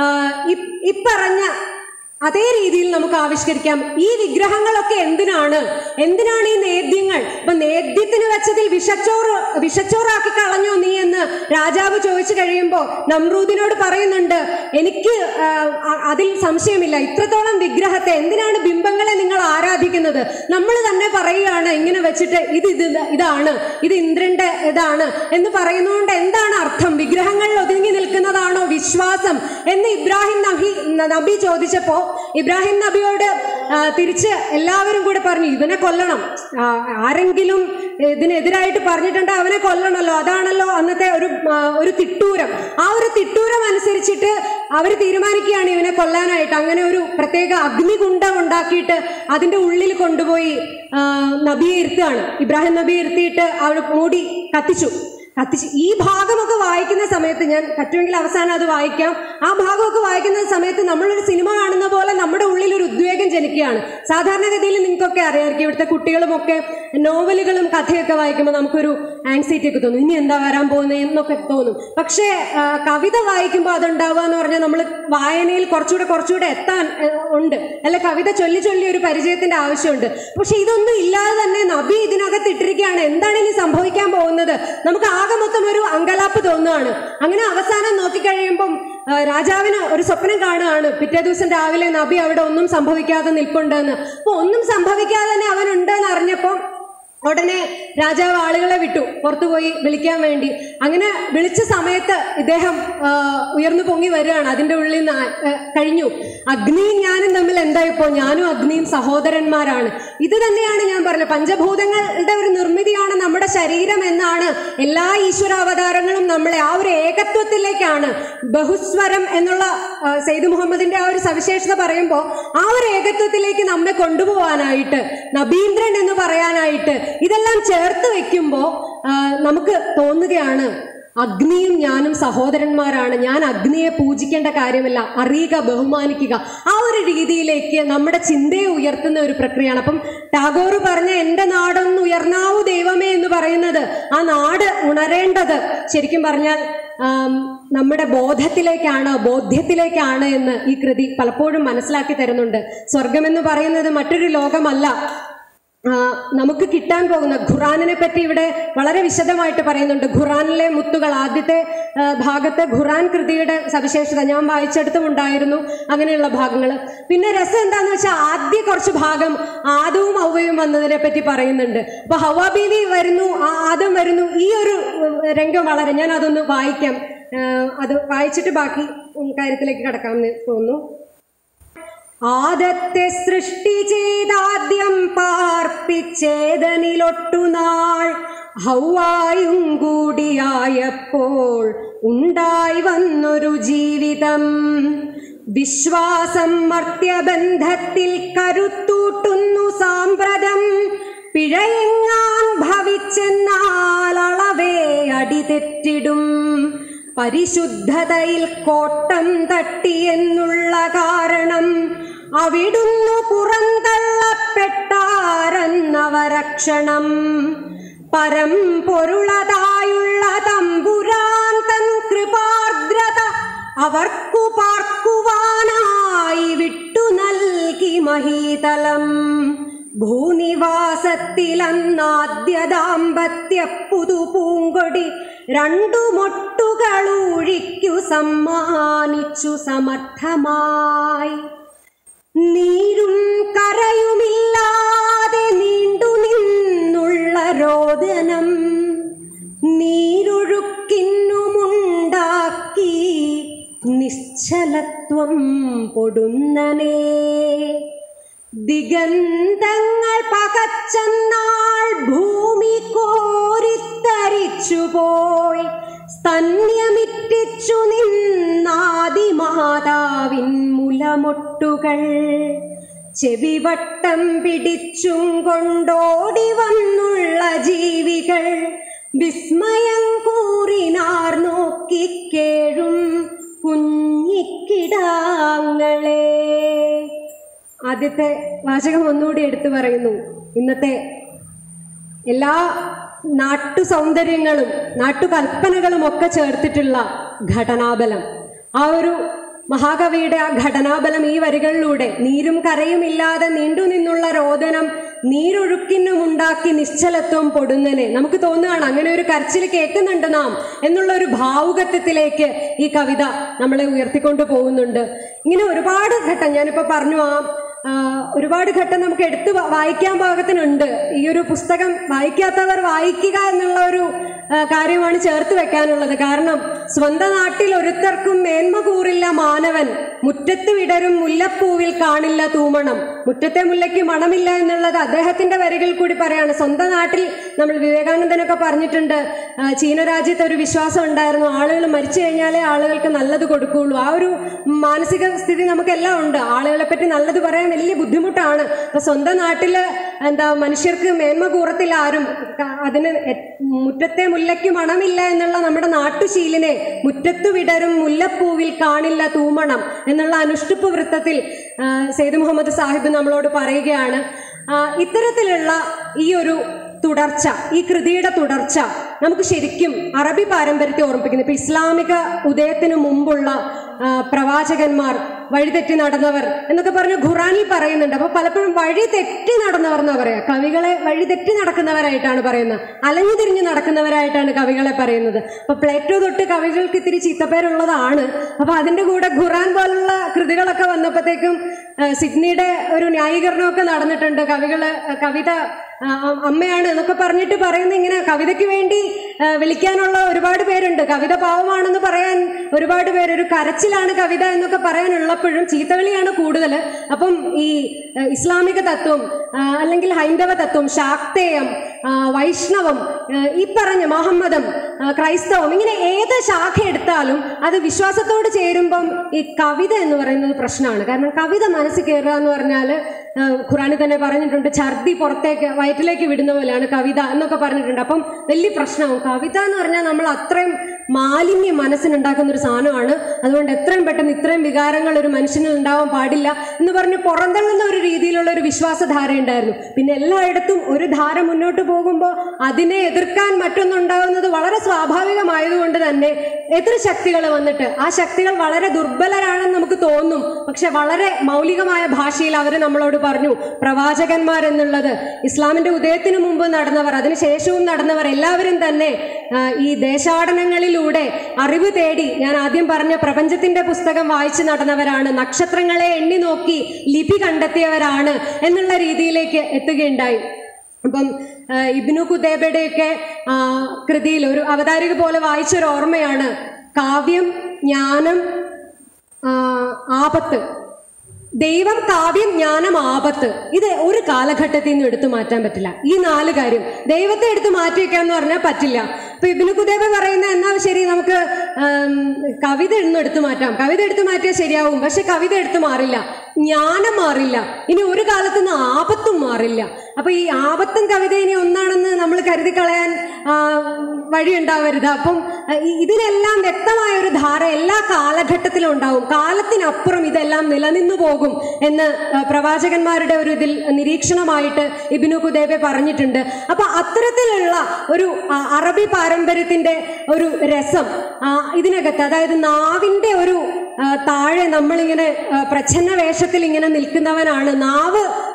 ഇപ്പറഞ്ഞ അതേ രീതിയിൽ നമുക്ക് ആവിഷ്കരിക്കാം ഈ വിഗ്രഹങ്ങളൊക്കെ എന്തിനാണ് എന്തിനാണ് ഈ നേദ്യങ്ങൾ ഇപ്പൊ നേദ്യത്തിന് വെച്ചതിൽ വിഷച്ചോറ് വിഷച്ചോറാക്കി കളഞ്ഞോ നീ എന്ന് രാജാവ് ചോദിച്ചു കഴിയുമ്പോൾ നമ്രൂദിനോട് പറയുന്നുണ്ട് എനിക്ക് ആ, അ- അതിൽ സംശയമില്ല ഇത്രത്തോളം വിഗ്രഹത്തെ എന്തിനാണ് ബിംബങ്ങളെ നിങ്ങൾ ആരാധിക്കുന്നത് നമ്മൾ തന്നെ പറയുകയാണ് ഇങ്ങനെ വെച്ചിട്ട് ഇത് ഇത് ഇതാണ് ഇത് ഇന്ദ്രന്റെ ഇതാണ് എന്ന് പറയുന്നതുകൊണ്ട് എന്താണ് അർത്ഥം വിഗ്രഹങ്ങളിൽ ഒതുങ്ങി നിൽക്കുന്നതാണോ വിശ്വാസം എന്ന് ഇബ്രാഹിം നബി നബി ചോദിച്ചപ്പോ ഇബ്രാഹിം നബിയോട് ആ, തിരിച്ച് എല്ലാവരും കൂടെ പറഞ്ഞു ഇവനെ കൊല്ലണം ആ, ആരെങ്കിലും ഇതിനെതിരായിട്ട് പറഞ്ഞിട്ടുണ്ട് അവനെ കൊല്ലണമല്ലോ അതാണല്ലോ അന്നത്തെ ഒരു ആ, ഒരു തിട്ടൂരം ആ ഒരു തിട്ടൂരം അനുസരിച്ചിട്ട് അവർ തീരുമാനിക്കുകയാണ് ഇവനെ കൊല്ലാനായിട്ട് അങ്ങനെ ഒരു പ്രത്യേക അഗ്നികുണ്ഡം ഉണ്ടാക്കിയിട്ട് അതിന്റെ ഉള്ളിൽ കൊണ്ടുപോയി ആ, നബിയെ ഇരുത്തുകയാണ് ഇബ്രാഹിം നബിയെ ഇരുത്തിയിട്ട് അവിടെ മൂടി കത്തിച്ചു കത്തിച്ച് ഈ ഭാഗമൊക്കെ വായിക്കുന്ന സമയത്ത് ഞാൻ പറ്റുമെങ്കിൽ അവസാനം അത് വായിക്കാം ആ ഭാഗമൊക്കെ വായിക്കുന്ന സമയത്ത് നമ്മളൊരു സിനിമ കാണുന്ന പോലെ നമ്മുടെ ഉള്ളിൽ ഒരു ഉദ്വേഗം ജനിക്കുകയാണ് സാധാരണഗതിയിൽ നിങ്ങൾക്കൊക്കെ അറിയാമായിരിക്കും ഇവിടുത്തെ കുട്ടികളുമൊക്കെ നോവലുകളും കഥയൊക്കെ വായിക്കുമ്പോൾ നമുക്കൊരു ആങ്സൈറ്റി ഒക്കെ തോന്നും ഇനി എന്താ വരാൻ പോകുന്നത് എന്നൊക്കെ തോന്നും പക്ഷേ ആ, കവിത വായിക്കുമ്പോൾ അതുണ്ടാവുക എന്ന് പറഞ്ഞാൽ നമ്മൾ വായനയിൽ കുറച്ചുകൂടെ കുറച്ചുകൂടെ എത്താൻ ഏ, ഉണ്ട് അല്ല കവിത ചൊല്ലി ചൊല്ലി ഒരു പരിചയത്തിന്റെ ആവശ്യമുണ്ട് പക്ഷെ ഇതൊന്നും ഇല്ലാതെ തന്നെ നബി ഇതിനകത്ത് ഇട്ടിരിക്കുകയാണ് എന്താണ് ഇനി സംഭവിക്കാൻ പോകുന്നത് നമുക്ക് ആകെ മൊത്തം ഒരു അങ്കലാപ്പ് തോന്നുകയാണ് അങ്ങനെ അവസാനം നോക്കിക്കഴിയുമ്പം ആ, രാജാവിന് ഒരു സ്വപ്നം കാണുകയാണ് പിറ്റേ ദിവസം രാവിലെ നബി അവിടെ ഒന്നും സംഭവിക്കാതെ നിൽപ്പുണ്ടെന്ന് അപ്പൊ ഒന്നും സംഭവിക്കാതെ തന്നെ അവനുണ്ടെന്ന് അറിഞ്ഞപ്പോൾ ഉടനെ രാജാവ് ആളുകളെ വിട്ടു പുറത്തുപോയി വിളിക്കാൻ വേണ്ടി അങ്ങനെ വിളിച്ച സമയത്ത് ഇദ്ദേഹം ആ, ഉയർന്നു പൊങ്ങി വരികയാണ് അതിൻ്റെ ഉള്ളിൽ നിന്ന് ആ- ആ, കഴിഞ്ഞു അഗ്നിയും ഞാനും തമ്മിൽ എന്തായിപ്പോ ഞാനും അഗ്നിയും സഹോദരന്മാരാണ് ഇത് തന്നെയാണ് ഞാൻ പറഞ്ഞത് പഞ്ചഭൂതങ്ങളുടെ ഒരു നിർമ്മിതിയാണ് നമ്മുടെ ശരീരം എന്നാണ് എല്ലാ ഈശ്വരാവതാരങ്ങളും നമ്മളെ ആ ഒരു ഏകത്വത്തിലേക്കാണ് ബഹുസ്വരം എന്നുള്ള ആ, സെയ്ദ് മുഹമ്മദിന്റെ ആ ഒരു സവിശേഷത പറയുമ്പോൾ ആ ഒരു ഏകത്വത്തിലേക്ക് നമ്മെ കൊണ്ടുപോകാനായിട്ട് നബീന്ദ്രൻ എന്ന് പറയാനായിട്ട് ഇതെല്ലാം ചേർത്ത് വെക്കുമ്പോൾ നമുക്ക് തോന്നുകയാണ് അഗ്നിയും ഞാനും സഹോദരന്മാരാണ് ഞാൻ അഗ്നിയെ പൂജിക്കേണ്ട കാര്യമില്ല അറിയുക ബഹുമാനിക്കുക ആ ഒരു രീതിയിലേക്ക് നമ്മുടെ ചിന്തയെ ഉയർത്തുന്ന ഒരു പ്രക്രിയയാണ് അപ്പം ടാഗോർ പറഞ്ഞ എൻ്റെ നാടൊന്ന് ഉയർന്നാവൂ ദൈവമേ എന്ന് പറയുന്നത് ആ നാട് ഉണരേണ്ടത് ശരിക്കും പറഞ്ഞാൽ ആം, നമ്മുടെ ബോധത്തിലേക്കാണ് ബോധ്യത്തിലേക്കാണ് എന്ന് ഈ കൃതി പലപ്പോഴും മനസ്സിലാക്കി തരുന്നുണ്ട് സ്വർഗം എന്ന് പറയുന്നത് മറ്റൊരു ലോകമല്ല ആ, നമുക്ക് കിട്ടാൻ പോകുന്ന ഖുറാനിനെ പറ്റി ഇവിടെ വളരെ വിശദമായിട്ട് പറയുന്നുണ്ട് ഖുറാനിലെ മുത്തുകൾ ആദ്യത്തെ ആ, ഭാഗത്തെ ഖുറാൻ കൃതിയുടെ സവിശേഷത ഞാൻ വായിച്ചെടുത്തും ഉണ്ടായിരുന്നു അങ്ങനെയുള്ള ഭാഗങ്ങൾ പിന്നെ രസം എന്താന്ന് വെച്ചാൽ ആദ്യ കുറച്ച് ഭാഗം ആദവും ഔവയും വന്നതിനെ പറ്റി പറയുന്നുണ്ട് അപ്പൊ ഹവ ബീവി വരുന്നു ആ ആദം വരുന്നു ഈ ഒരു ഉം, രംഗം വളരെ ഞാൻ അതൊന്ന് വായിക്കാം ആ, അത് വായിച്ചിട്ട് ബാക്കി ഉം, കാര്യത്തിലേക്ക് കടക്കാമെന്ന് തോന്നുന്നു ആദത്തെ സൃഷ്ടി ചെയ്താദ്യം പാർപ്പിച്ചേതനിലൊട്ടുനാൾ ഹൗവായും കൂടിയായപ്പോൾ ഉണ്ടായി വന്നൊരു ജീവിതം വിശ്വാസം മർത്യബന്ധത്തിൽ കരുത്തൂട്ടുന്നു സാമ്പ്രതം പിഴയെങ്ങാൻ ഭവിച്ചെന്നാൽ അളവേ അടിതെറ്റിടും പരിശുദ്ധതയിൽ കോട്ടം തട്ടിയെന്നുള്ള കാരണം അവിടുന്നു പുറന്തള്ളപ്പെട്ടാരെന്നവരക്ഷണം പരം പൊരുളതായുള്ള തമ്പുരാൻ തൻ കൃപാർദ്രത അവർക്കു പാർക്കുവാനായി വിട്ടു നൽകി മഹീതലം ഭൂനിവാസത്തിലന്നാദ്യ ദാമ്പത്യ പുതുപൂങ്കൊടി രണ്ടു മൊട്ടുകളൂഴിക്കു സമ്മാനിച്ചു സമർത്ഥമായി നീരും കരയുമില്ലാതെ നീണ്ടു നിന്നുള്ള രോദനം നീരൊഴുക്കിന്നുമുണ്ടാക്കി നിശ്ചലത്വം പൊടുന്നനേ ദിഗന്ധങ്ങൾ പകച്ചെന്നാൾ ഭൂമി കോരിത്തരിച്ചുപോയി സ്തന്യമിറ്റിച്ചു നിന്നാദിമാതാവിൻ മുലമൊട്ടുകൾ ചെവിവട്ടം പിടിച്ചും കൊണ്ടോടി വന്നുള്ള ജീവികൾ വിസ്മയം കൂറിനാർ നോക്കിക്കേഴും കുഞ്ഞിക്കിടാങ്ങളെ ആദ്യത്തെ വാചകം ഒന്നുകൂടി എടുത്തു പറയുന്നു ഇന്നത്തെ എല്ലാ നാട്ടു സൗന്ദര്യങ്ങളും നാട്ടുകൽപ്പനകളും ഒക്കെ ചേർത്തിട്ടുള്ള ഘടനാബലം ആ ഒരു മഹാകവിയുടെ ആ ഘടനാബലം ഈ വരികളിലൂടെ നീരും കരയുമില്ലാതെ നീണ്ടു നിന്നുള്ള രോദനം നീരൊഴുക്കിനുമുണ്ടാക്കി നിശ്ചലത്വം പൊടുന്നനെ നമുക്ക് തോന്നുകയാണ് അങ്ങനെ ഒരു കരച്ചിൽ കേൾക്കുന്നുണ്ട് നാം എന്നുള്ള ഒരു ഭാവുകത്വത്തിലേക്ക് ഈ കവിത നമ്മളെ ഉയർത്തിക്കൊണ്ട് പോകുന്നുണ്ട് ഇങ്ങനെ ഒരുപാട് ഘട്ടം ഞാനിപ്പോൾ പറഞ്ഞു ആ ആ, ഒരുപാട് ഘട്ടം നമുക്ക് എടുത്ത് വ- വായിക്കാൻ പാകത്തിനുണ്ട് ഈ ഒരു പുസ്തകം വായിക്കാത്തവർ വായിക്കുക എന്നുള്ള ഒരു ആ, കാര്യമാണ് ചേർത്ത് വെക്കാനുള്ളത് കാരണം സ്വന്തം നാട്ടിൽ ഒരുത്തർക്കും മേന്മ കൂറില്ല മാനവൻ മുറ്റത്ത് വിടരും മുല്ലപ്പൂവിൽ കാണില്ല തൂമണം മുറ്റത്തെ മുല്ലയ്ക്ക് മണമില്ല എന്നുള്ളത് അദ്ദേഹത്തിന്റെ വരികൾ കൂടി പറയാണ് സ്വന്തം നാട്ടിൽ നമ്മൾ വിവേകാനന്ദനൊക്കെ പറഞ്ഞിട്ടുണ്ട് ആ, ചീന രാജ്യത്ത് ഒരു വിശ്വാസം ഉണ്ടായിരുന്നു ആളുകൾ മരിച്ചു കഴിഞ്ഞാലേ ആളുകൾക്ക് നല്ലത് കൊടുക്കുകയുള്ളൂ ആ ഒരു മാനസിക സ്ഥിതി നമുക്കെല്ലാം ഉണ്ട് ആളുകളെ പറ്റി നല്ലത് പറയാൻ വലിയ ബുദ്ധിമുട്ടാണ് അപ്പൊ സ്വന്തം നാട്ടില് എന്താ മനുഷ്യർക്ക് മേന്മ കൂറത്തില്ല ആരും ക- അതിന് എ- മുറ്റത്തെ മുല്ലയ്ക്ക് മണമില്ല എന്നുള്ള നമ്മുടെ നാട്ടുശീലിനെ മുറ്റത്തു വിടരും മുല്ലപ്പൂവിൽ കാണില്ല തൂമണം എന്നുള്ള അനുഷ്ടുപ്പ് വൃത്തത്തിൽ ആ, സെയ്ദ് മുഹമ്മദ് സാഹിബ് നമ്മളോട് പറയുകയാണ് ആ, ഇത്തരത്തിലുള്ള ഈ ഒരു തുടർച്ച ഈ കൃതിയുടെ തുടർച്ച നമുക്ക് ശരിക്കും അറബി പാരമ്പര്യത്തെ ഓർമ്മിപ്പിക്കുന്നു ഇപ്പൊ ഇസ്ലാമിക ഉദയത്തിന് മുമ്പുള്ള ആ, പ്രവാചകന്മാർ വഴിതെറ്റി നടന്നവർ എന്നൊക്കെ പറഞ്ഞ് ഖുറാനിൽ പറയുന്നുണ്ട് അപ്പൊ പലപ്പോഴും വഴി തെറ്റി നടന്നവർ എന്നാ പറയാ കവികളെ വഴി തെറ്റി നടക്കുന്നവരായിട്ടാണ് പറയുന്നത് അലഞ്ഞു തിരിഞ്ഞ് നടക്കുന്നവരായിട്ടാണ് കവികളെ പറയുന്നത് അപ്പൊ പ്ലേറ്റോ തൊട്ട് കവികൾക്ക് ഇത്തിരി ചീത്തപ്പേരുള്ളതാണ് അപ്പൊ അതിന്റെ കൂടെ ഖുറാൻ പോലുള്ള കൃതികളൊക്കെ വന്നപ്പോഴത്തേക്കും ആ, സിഡ്നിയുടെ ഒരു ന്യായീകരണമൊക്കെ നടന്നിട്ടുണ്ട് കവികള് ആ, കവിത ആ, അ- അമ്മയാണ് എന്നൊക്കെ പറഞ്ഞിട്ട് പറയുന്ന ഇങ്ങനെ കവിതയ്ക്ക് വേണ്ടി ആ, വിളിക്കാനുള്ള ഒരുപാട് പേരുണ്ട് കവിത പാവമാണെന്ന് പറയാൻ ഒരുപാട് പേര് ഒരു കരച്ചിലാണ് കവിത എന്നൊക്കെ പറയാനുള്ളപ്പോഴും ചീത്തവിളിയാണ് കൂടുതൽ അപ്പം ഈ ആ, ഇസ്ലാമിക തത്വം ആ, അല്ലെങ്കിൽ ഹൈന്ദവ തത്വം ശാക്തേയം ആ, വൈഷ്ണവം ആ, ഈ പറഞ്ഞ മുഹമ്മദം ആ, ക്രൈസ്തവം ഇങ്ങനെ ഏത് ശാഖ എടുത്താലും അത് വിശ്വാസത്തോട് ചേരുമ്പം ഈ കവിത എന്ന് പറയുന്നത് പ്രശ്നമാണ് കാരണം കവിത മനസ്സിൽ കയറുക എന്ന് പറഞ്ഞാൽ ഖുറാനിൽ തന്നെ പറഞ്ഞിട്ടുണ്ട് ഛർദി പുറത്തേക്ക് വയറ്റിലേക്ക് വിടുന്ന പോലെയാണ് കവിത എന്നൊക്കെ പറഞ്ഞിട്ടുണ്ട് അപ്പം വലിയ പ്രശ്നമാവും കവിത എന്ന് പറഞ്ഞാൽ നമ്മൾ അത്രയും മാലിന്യം മനസ്സിനുണ്ടാക്കുന്ന ഒരു സാധനമാണ് അതുകൊണ്ട് എത്രയും പെട്ടെന്ന് ഇത്രയും വികാരങ്ങൾ ഒരു മനുഷ്യനിൽ ഉണ്ടാവാൻ പാടില്ല എന്ന് പറഞ്ഞ് പുറന്തള്ളുന്ന ഒരു രീതിയിലുള്ള ഒരു വിശ്വാസധാര ഉണ്ടായിരുന്നു പിന്നെ എല്ലായിടത്തും ഒരു ധാര മുന്നോട്ട് പോകുമ്പോൾ അതിനെ എതിർക്കാൻ മറ്റൊന്നുണ്ടാകുന്നത് വളരെ സ്വാഭാവികമായതുകൊണ്ട് തന്നെ എതിർ ശക്തികൾ വന്നിട്ട് ആ ശക്തികൾ വളരെ ദുർബലരാണെന്ന് നമുക്ക് തോന്നും പക്ഷെ വളരെ മൗലികമായ ഭാഷയിൽ അവർ നമ്മളോട് പറഞ്ഞു പ്രവാചകന്മാർ എന്നുള്ളത് ഇസ്ലാമിന്റെ ഉദയത്തിന് മുമ്പ് നടന്നവർ അതിനുശേഷവും നടന്നവർ എല്ലാവരും തന്നെ ആ, ഈ ദേശാടനങ്ങളിലൂടെ അറിവ് തേടി ഞാൻ ആദ്യം പറഞ്ഞ പ്രപഞ്ചത്തിന്റെ പുസ്തകം വായിച്ചു നടന്നവരാണ് നക്ഷത്രങ്ങളെ എണ്ണി നോക്കി ലിപി കണ്ടെത്തിയവരാണ് എന്നുള്ള രീതിയിലേക്ക് എത്തുകയുണ്ടായി അപ്പം ആ, ഇബ്നു കുദേബയുടെയൊക്കെ ആ, കൃതിയിൽ ഒരു അവതാരിക പോലെ വായിച്ചൊരു ഓർമ്മയാണ് കാവ്യം ജ്ഞാനം ആ, ആപത്ത് ദൈവം കാവ്യം ജ്ഞാനം ആപത്ത് ഇത് ഒരു കാലഘട്ടത്തിൽ നിന്ന് എടുത്തു മാറ്റാൻ പറ്റില്ല ഈ നാല് കാര്യം ദൈവത്തെ എടുത്ത് മാറ്റി വെക്കാൻ എന്ന് പറഞ്ഞാൽ പറ്റില്ല ഇപ്പൊ ഇബിനു കുദേബ പറയുന്ന എന്നാ ശരി നമുക്ക് ആം, കവിത ഒന്നും എടുത്തു മാറ്റാം കവിത എടുത്തു മാറ്റിയാൽ ശരിയാവും പക്ഷെ കവിത എടുത്തു മാറില്ല ജ്ഞാനം മാറില്ല ഇനി ഒരു കാലത്ത് നിന്ന് ആപത്തും മാറില്ല അപ്പൊ ഈ ആപത്തും കവിത ഇനി ഒന്നാണെന്ന് നമ്മൾ കരുതി കളയാൻ ആ, വഴിയുണ്ടാവരുത് അപ്പം ആ, ഈ- ഇതിനെല്ലാം വ്യക്തമായ ഒരു ധാര എല്ലാ കാലഘട്ടത്തിലും ഉണ്ടാവും കാലത്തിനപ്പുറം ഇതെല്ലാം നിലനിന്നു പോകും എന്ന് ആ, പ്രവാചകന്മാരുടെ ഒരു ഇതിൽ നിരീക്ഷണമായിട്ട് ഇബിനു കുദേബെ പറഞ്ഞിട്ടുണ്ട് അപ്പൊ അത്തരത്തിലുള്ള ഒരു ആ, അറബി പാരമ്പര്യത്തിന്റെ ഒരു രസം ആ, ഇതിനകത്ത് അതായത് നാവിന്റെ ഒരു ആ, താഴെ നമ്മളിങ്ങനെ ആ, പ്രച്ഛന്ന വേഷത്തിൽ ഇങ്ങനെ നിൽക്കുന്നവനാണ് നാവ്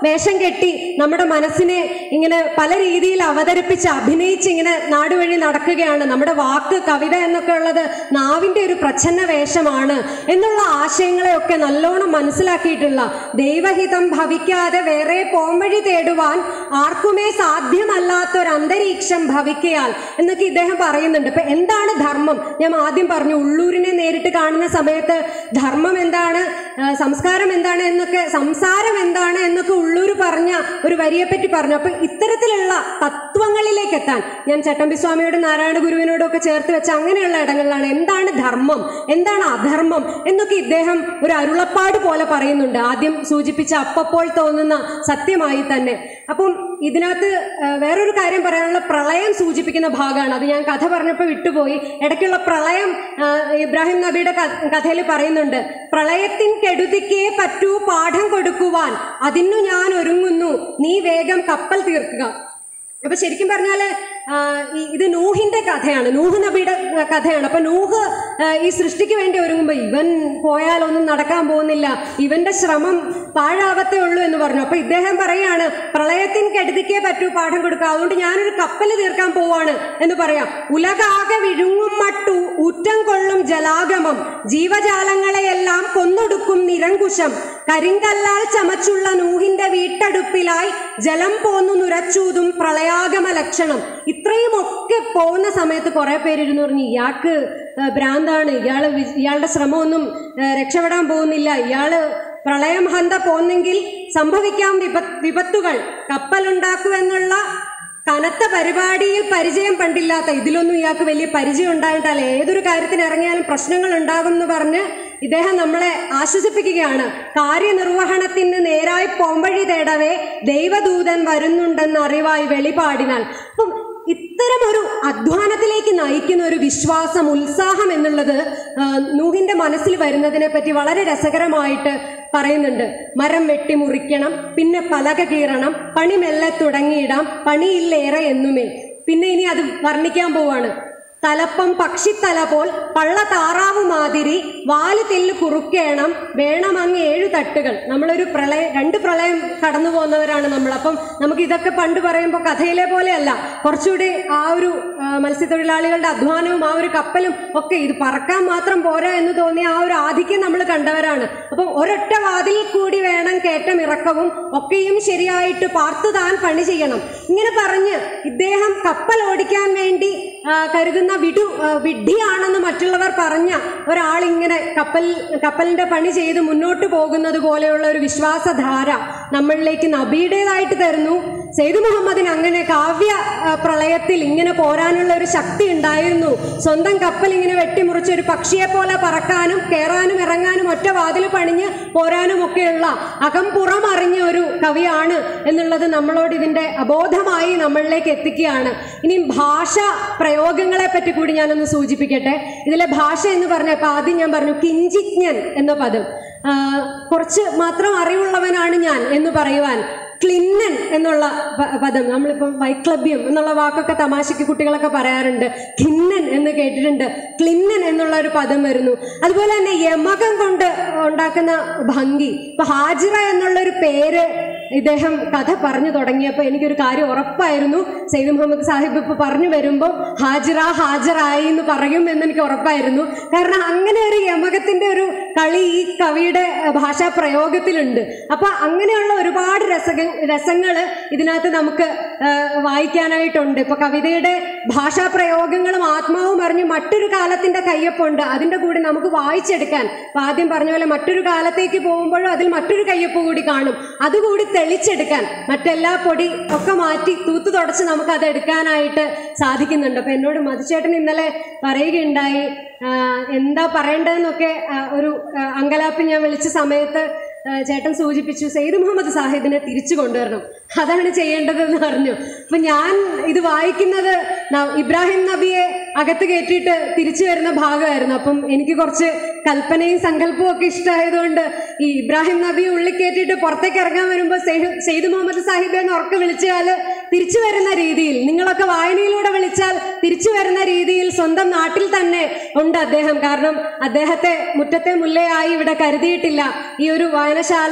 വേഷം കെട്ടി നമ്മുടെ മനസ്സിനെ ഇങ്ങനെ പല രീതിയിൽ അവതരിപ്പിച്ച് അഭിനയിച്ച് ഇങ്ങനെ നാടുവഴി നടക്കുകയാണ് നമ്മുടെ വാക്ക് കവിത എന്നൊക്കെ ഉള്ളത് നാവിന്റെ ഒരു പ്രച്ഛന്ന വേഷമാണ് എന്നുള്ള ആശയങ്ങളെയൊക്കെ നല്ലോണം മനസ്സിലാക്കിയിട്ടുള്ള ദൈവഹിതം ഭവിക്കാതെ വേറെ പോംവഴി തേടുവാൻ ആർക്കുമേ സാധ്യമല്ലാത്ത ഒരു അന്തരീക്ഷം ഭവിക്കയാൽ എന്നൊക്കെ ഇദ്ദേഹം പറയുന്നുണ്ട് ഇപ്പൊ എന്താണ് ധർമ്മം ഞാൻ ആദ്യം പറഞ്ഞു ഉള്ളൂരിനെ നേരിട്ട് കാണുന്ന സമയത്ത് ധർമ്മം എന്താണ് ആ, സംസ്കാരം എന്താണ് എന്നൊക്കെ സംസാരം എന്താണ് എന്നൊക്കെ ഉള്ളൂര് പറഞ്ഞ ഒരു വരിയെ പറ്റി പറഞ്ഞു അപ്പൊ ഇത്തരത്തിലുള്ള തത്വങ്ങളിലേക്ക് എത്താൻ ഞാൻ ചട്ടമ്പി സ്വാമിയോടും നാരായണ ഗുരുവിനോടും ഒക്കെ ചേർത്ത് വെച്ച അങ്ങനെയുള്ള ഇടങ്ങളിലാണ് എന്താണ് ധർമ്മം എന്താണ് അധർമ്മം എന്നൊക്കെ ഇദ്ദേഹം ഒരു അരുളപ്പാട് പോലെ പറയുന്നുണ്ട് ആദ്യം സൂചിപ്പിച്ച അപ്പപ്പോൾ തോന്നുന്ന സത്യമായി തന്നെ അപ്പം ഇതിനകത്ത് ആ, വേറൊരു കാര്യം പറയാനുള്ള പ്രളയം സൂചിപ്പിക്കുന്ന ഭാഗമാണ് അത് ഞാൻ കഥ പറഞ്ഞപ്പോൾ വിട്ടുപോയി ഇടയ്ക്കുള്ള പ്രളയം ആ, ഇബ്രാഹിം നബിയുടെ കഥയിൽ പറയുന്നുണ്ട് പ്രളയത്തിൻ കെടുതിക്കേ പറ്റൂ പാഠം കൊടുക്കുവാൻ അതിനു ഞാൻ ഒരുങ്ങുന്നു നീ വേഗം കപ്പൽ തീർക്കുക അപ്പൊ ശരിക്കും പറഞ്ഞാല് ആ, ഈ- ഇത് നൂഹിന്റെ കഥയാണ് നൂഹ് നബിയുടെ കഥയാണ് അപ്പൊ നൂഹ് ആ, ഈ സൃഷ്ടിക്ക് വേണ്ടി ഒരുങ്ങുമ്പോ ഇവൻ പോയാലൊന്നും നടക്കാൻ പോകുന്നില്ല ഇവന്റെ ശ്രമം പാഴാവത്തേ ഉള്ളൂ എന്ന് പറഞ്ഞു അപ്പൊ ഇദ്ദേഹം പറയാണ് പ്രളയത്തിന് കെടുതിക്കേ പറ്റൂ പാഠം കൊടുക്കുക അതുകൊണ്ട് ഞാനൊരു കപ്പല് തീർക്കാൻ പോവാണ് എന്ന് പറയാം ഉലകാകെ വിഴുങ്ങും മട്ടു ഊറ്റം കൊള്ളും ജലാഗമം ജീവജാലങ്ങളെയെല്ലാം കൊന്നൊടുക്കും നിരങ്കുശം കരിങ്കല്ലാൽ ചമച്ചുള്ള നൂഹിന്റെ വീട്ടടുപ്പിലായി ജലം പോന്നു നുരച്ചൂതും പ്രളയാഗമ ലക്ഷണം ഇത്രയും ഒക്കെ പോകുന്ന സമയത്ത് കുറെ പേരിരുന്ന് പറഞ്ഞു ഇയാൾക്ക് ആ, ഭ്രാന്താണ് ഇയാള് വി- ഇയാളുടെ ശ്രമമൊന്നും ആ, രക്ഷപ്പെടാൻ പോകുന്നില്ല ഇയാള് പ്രളയം ഹന്ത പോന്നെങ്കിൽ സംഭവിക്കാം വിപ വിപത്തുകൾ കപ്പലുണ്ടാക്കുമെന്നുള്ള കനത്ത പരിപാടിയിൽ പരിചയം പണ്ടില്ലാത്ത ഇതിലൊന്നും ഇയാൾക്ക് വലിയ പരിചയം ഉണ്ടായിട്ടല്ല ഏതൊരു കാര്യത്തിന് ഇറങ്ങിയാലും പ്രശ്നങ്ങൾ ഉണ്ടാകും എന്ന് പറഞ്ഞ് ഇദ്ദേഹം നമ്മളെ ആശ്വസിപ്പിക്കുകയാണ് കാര്യനിർവഹണത്തിന് നേരായി പോംവഴി തേടവേ ദൈവദൂതൻ വരുന്നുണ്ടെന്ന് അറിവായി വെളിപാടിനാൽ അപ്പം ഇത്തരം ഒരു അധ്വാനത്തിലേക്ക് നയിക്കുന്ന ഒരു വിശ്വാസം ഉത്സാഹം എന്നുള്ളത് ആ, നൂഹിന്റെ മനസ്സിൽ വരുന്നതിനെ പറ്റി വളരെ രസകരമായിട്ട് പറയുന്നുണ്ട് മരം വെട്ടി മുറിക്കണം പിന്നെ പലക കീറണം പണി മെല്ലെ തുടങ്ങിയിടാം പണിയില്ലേറെ എന്നുമേ പിന്നെ ഇനി അത് വർണ്ണിക്കാൻ പോവാണ് തലപ്പം പക്ഷിത്തല പോൽ പള്ള താറാവ് മാതിരി വാല് തെല്ല് കുറുക്കേണം വേണം അങ്ങ് ഏഴു തട്ടുകൾ നമ്മളൊരു പ്രളയം രണ്ട് പ്രളയം കടന്നു പോകുന്നവരാണ് നമ്മൾ അപ്പം നമുക്ക് ഇതൊക്കെ പണ്ട് പറയുമ്പോൾ കഥയിലെ പോലെയല്ല കുറച്ചുകൂടി ആ ഒരു ആ, മത്സ്യത്തൊഴിലാളികളുടെ അധ്വാനവും ആ ഒരു കപ്പലും ഒക്കെ ഇത് പറക്കാൻ മാത്രം പോരാ എന്ന് തോന്നിയ ആ ഒരു ആധിക്യം നമ്മൾ കണ്ടവരാണ് അപ്പം ഒരൊറ്റ വാതിൽ കൂടി വേണം കയറ്റം ഇറക്കവും ഒക്കെയും ശരിയായിട്ട് പാർത്തു താൻ പണി ചെയ്യണം ഇങ്ങനെ പറഞ്ഞ് ഇദ്ദേഹം കപ്പൽ ഓടിക്കാൻ വേണ്ടി ആ, കരുതുന്ന വിടു ആ, വിഡ്ഢിയാണെന്ന് മറ്റുള്ളവർ പറഞ്ഞ ഒരാളിങ്ങനെ കപ്പൽ കപ്പലിന്റെ പണി ചെയ്ത് മുന്നോട്ട് പോകുന്നത് പോലെയുള്ള ഒരു വിശ്വാസധാര നമ്മളിലേക്ക് നബിയുടേതായിട്ട് തരുന്നു സെയ്ദ് മുഹമ്മദിന് അങ്ങനെ കാവ്യ ആ, പ്രളയത്തിൽ ഇങ്ങനെ പോരാനുള്ള ഒരു ശക്തി ഉണ്ടായിരുന്നു സ്വന്തം കപ്പൽ ഇങ്ങനെ വെട്ടിമുറിച്ച് ഒരു പക്ഷിയെ പോലെ പറക്കാനും കയറാനും ഇറങ്ങാനും ഒറ്റ വാതിൽ പണിഞ്ഞ് പോരാനും ഒക്കെയുള്ള അകം പുറം അറിഞ്ഞ ഒരു കവിയാണ് എന്നുള്ളത് നമ്മളോട് ഇതിന്റെ അബോധമായി നമ്മളിലേക്ക് എത്തിക്കുകയാണ് ഇനി ഭാഷ പ്രയോഗങ്ങളെ പറ്റി കൂടി ഞാനൊന്ന് സൂചിപ്പിക്കട്ടെ ഇതിലെ ഭാഷ എന്ന് പറഞ്ഞപ്പോൾ ആദ്യം ഞാൻ പറഞ്ഞു കിഞ്ചിജ്ഞൻ എന്ന പദം ആ, കുറച്ച് മാത്രം അറിവുള്ളവനാണ് ഞാൻ എന്ന് പറയുവാൻ ക്ലിന്നൻ എന്നുള്ള പ- പദം നമ്മളിപ്പം വൈക്ലഭ്യം എന്നുള്ള വാക്കൊക്കെ തമാശയ്ക്ക് കുട്ടികളൊക്കെ പറയാറുണ്ട് ഖിന്നൻ എന്ന് കേട്ടിട്ടുണ്ട് ക്ലിന്നൻ എന്നുള്ള ഒരു പദം വരുന്നു അതുപോലെ തന്നെ യമകം കൊണ്ട് ഉണ്ടാക്കുന്ന ഭംഗി ഇപ്പൊ ഹാജിറ എന്നുള്ള ഒരു പേര് ഇദ്ദേഹം കഥ പറഞ്ഞു തുടങ്ങിയപ്പോൾ എനിക്കൊരു കാര്യം ഉറപ്പായിരുന്നു സെയ്ദ് മുഹമ്മദ് സാഹിബ് ഇപ്പൊ പറഞ്ഞു വരുമ്പോൾ ഹാജിറ ഹാജറായി എന്ന് പറയും എന്ന് എനിക്ക് ഉറപ്പായിരുന്നു കാരണം അങ്ങനെ ഒരു യമകത്തിന്റെ ഒരു കളി ഈ കവിയുടെ അഹ്, ഭാഷാ പ്രയോഗത്തിലുണ്ട് അപ്പൊ അങ്ങനെയുള്ള ഒരുപാട് രസക രസങ്ങൾ ഇതിനകത്ത് നമുക്ക് ആഹ്, വായിക്കാനായിട്ടുണ്ട് ഇപ്പൊ കവിതയുടെ ഭാഷാ പ്രയോഗങ്ങളും ആത്മാവും അറിഞ്ഞ് മറ്റൊരു കാലത്തിന്റെ കയ്യൊപ്പുണ്ട് അതിന്റെ കൂടെ നമുക്ക് വായിച്ചെടുക്കാൻ ഇപ്പൊ ആദ്യം പറഞ്ഞ പോലെ മറ്റൊരു കാലത്തേക്ക് പോകുമ്പോഴും അതിൽ മറ്റൊരു കയ്യൊപ്പ് കൂടി കാണും അതുകൂടി തെളിച്ചെടുക്കാൻ മറ്റെല്ലാ പൊടി ഒക്കെ മാറ്റി തൂത്തു തുടച്ച് നമുക്ക് അത് എടുക്കാനായിട്ട് സാധിക്കുന്നുണ്ട് അപ്പൊ എന്നോട് മധുചേട്ടൻ ഇന്നലെ പറയുകയുണ്ടായി ആ, എന്താ പറയേണ്ടതെന്നൊക്കെ ആ, ഒരു ആ, അങ്കലാപ്പ് ഞാൻ വിളിച്ച സമയത്ത് ആ, ചേട്ടൻ സൂചിപ്പിച്ചു സെയ്ദ് മുഹമ്മദ് സാഹിബിനെ തിരിച്ചു കൊണ്ടുവരണം അതാണ് ചെയ്യേണ്ടതെന്ന് പറഞ്ഞു അപ്പൊ ഞാൻ ഇത് വായിക്കുന്നത് ന- ഇബ്രാഹിം നബിയെ അകത്ത് കയറ്റിയിട്ട് തിരിച്ചു വരുന്ന ഭാഗമായിരുന്നു അപ്പം എനിക്ക് കുറച്ച് കൽപ്പനയും സങ്കല്പവും ഒക്കെ ഇഷ്ടമായതുകൊണ്ട് ഈ ഇബ്രാഹിം നബിയെ ഉള്ളിൽ കയറ്റിയിട്ട് പുറത്തേക്ക് ഇറങ്ങാൻ വരുമ്പോൾ സെയ്ദ് സെയ്ദ് മുഹമ്മദ് സാഹിബെ എന്ന് ഉറക്കെ വിളിച്ചാൽ തിരിച്ചു വരുന്ന രീതിയിൽ നിങ്ങളൊക്കെ വായനയിലൂടെ വിളിച്ചാൽ തിരിച്ചു വരുന്ന രീതിയിൽ സ്വന്തം നാട്ടിൽ തന്നെ ഉണ്ട് അദ്ദേഹം കാരണം അദ്ദേഹത്തെ മുറ്റത്തെ മുല്ലയായി ഇവിടെ കരുതിയിട്ടില്ല ഈ ഒരു വായനശാല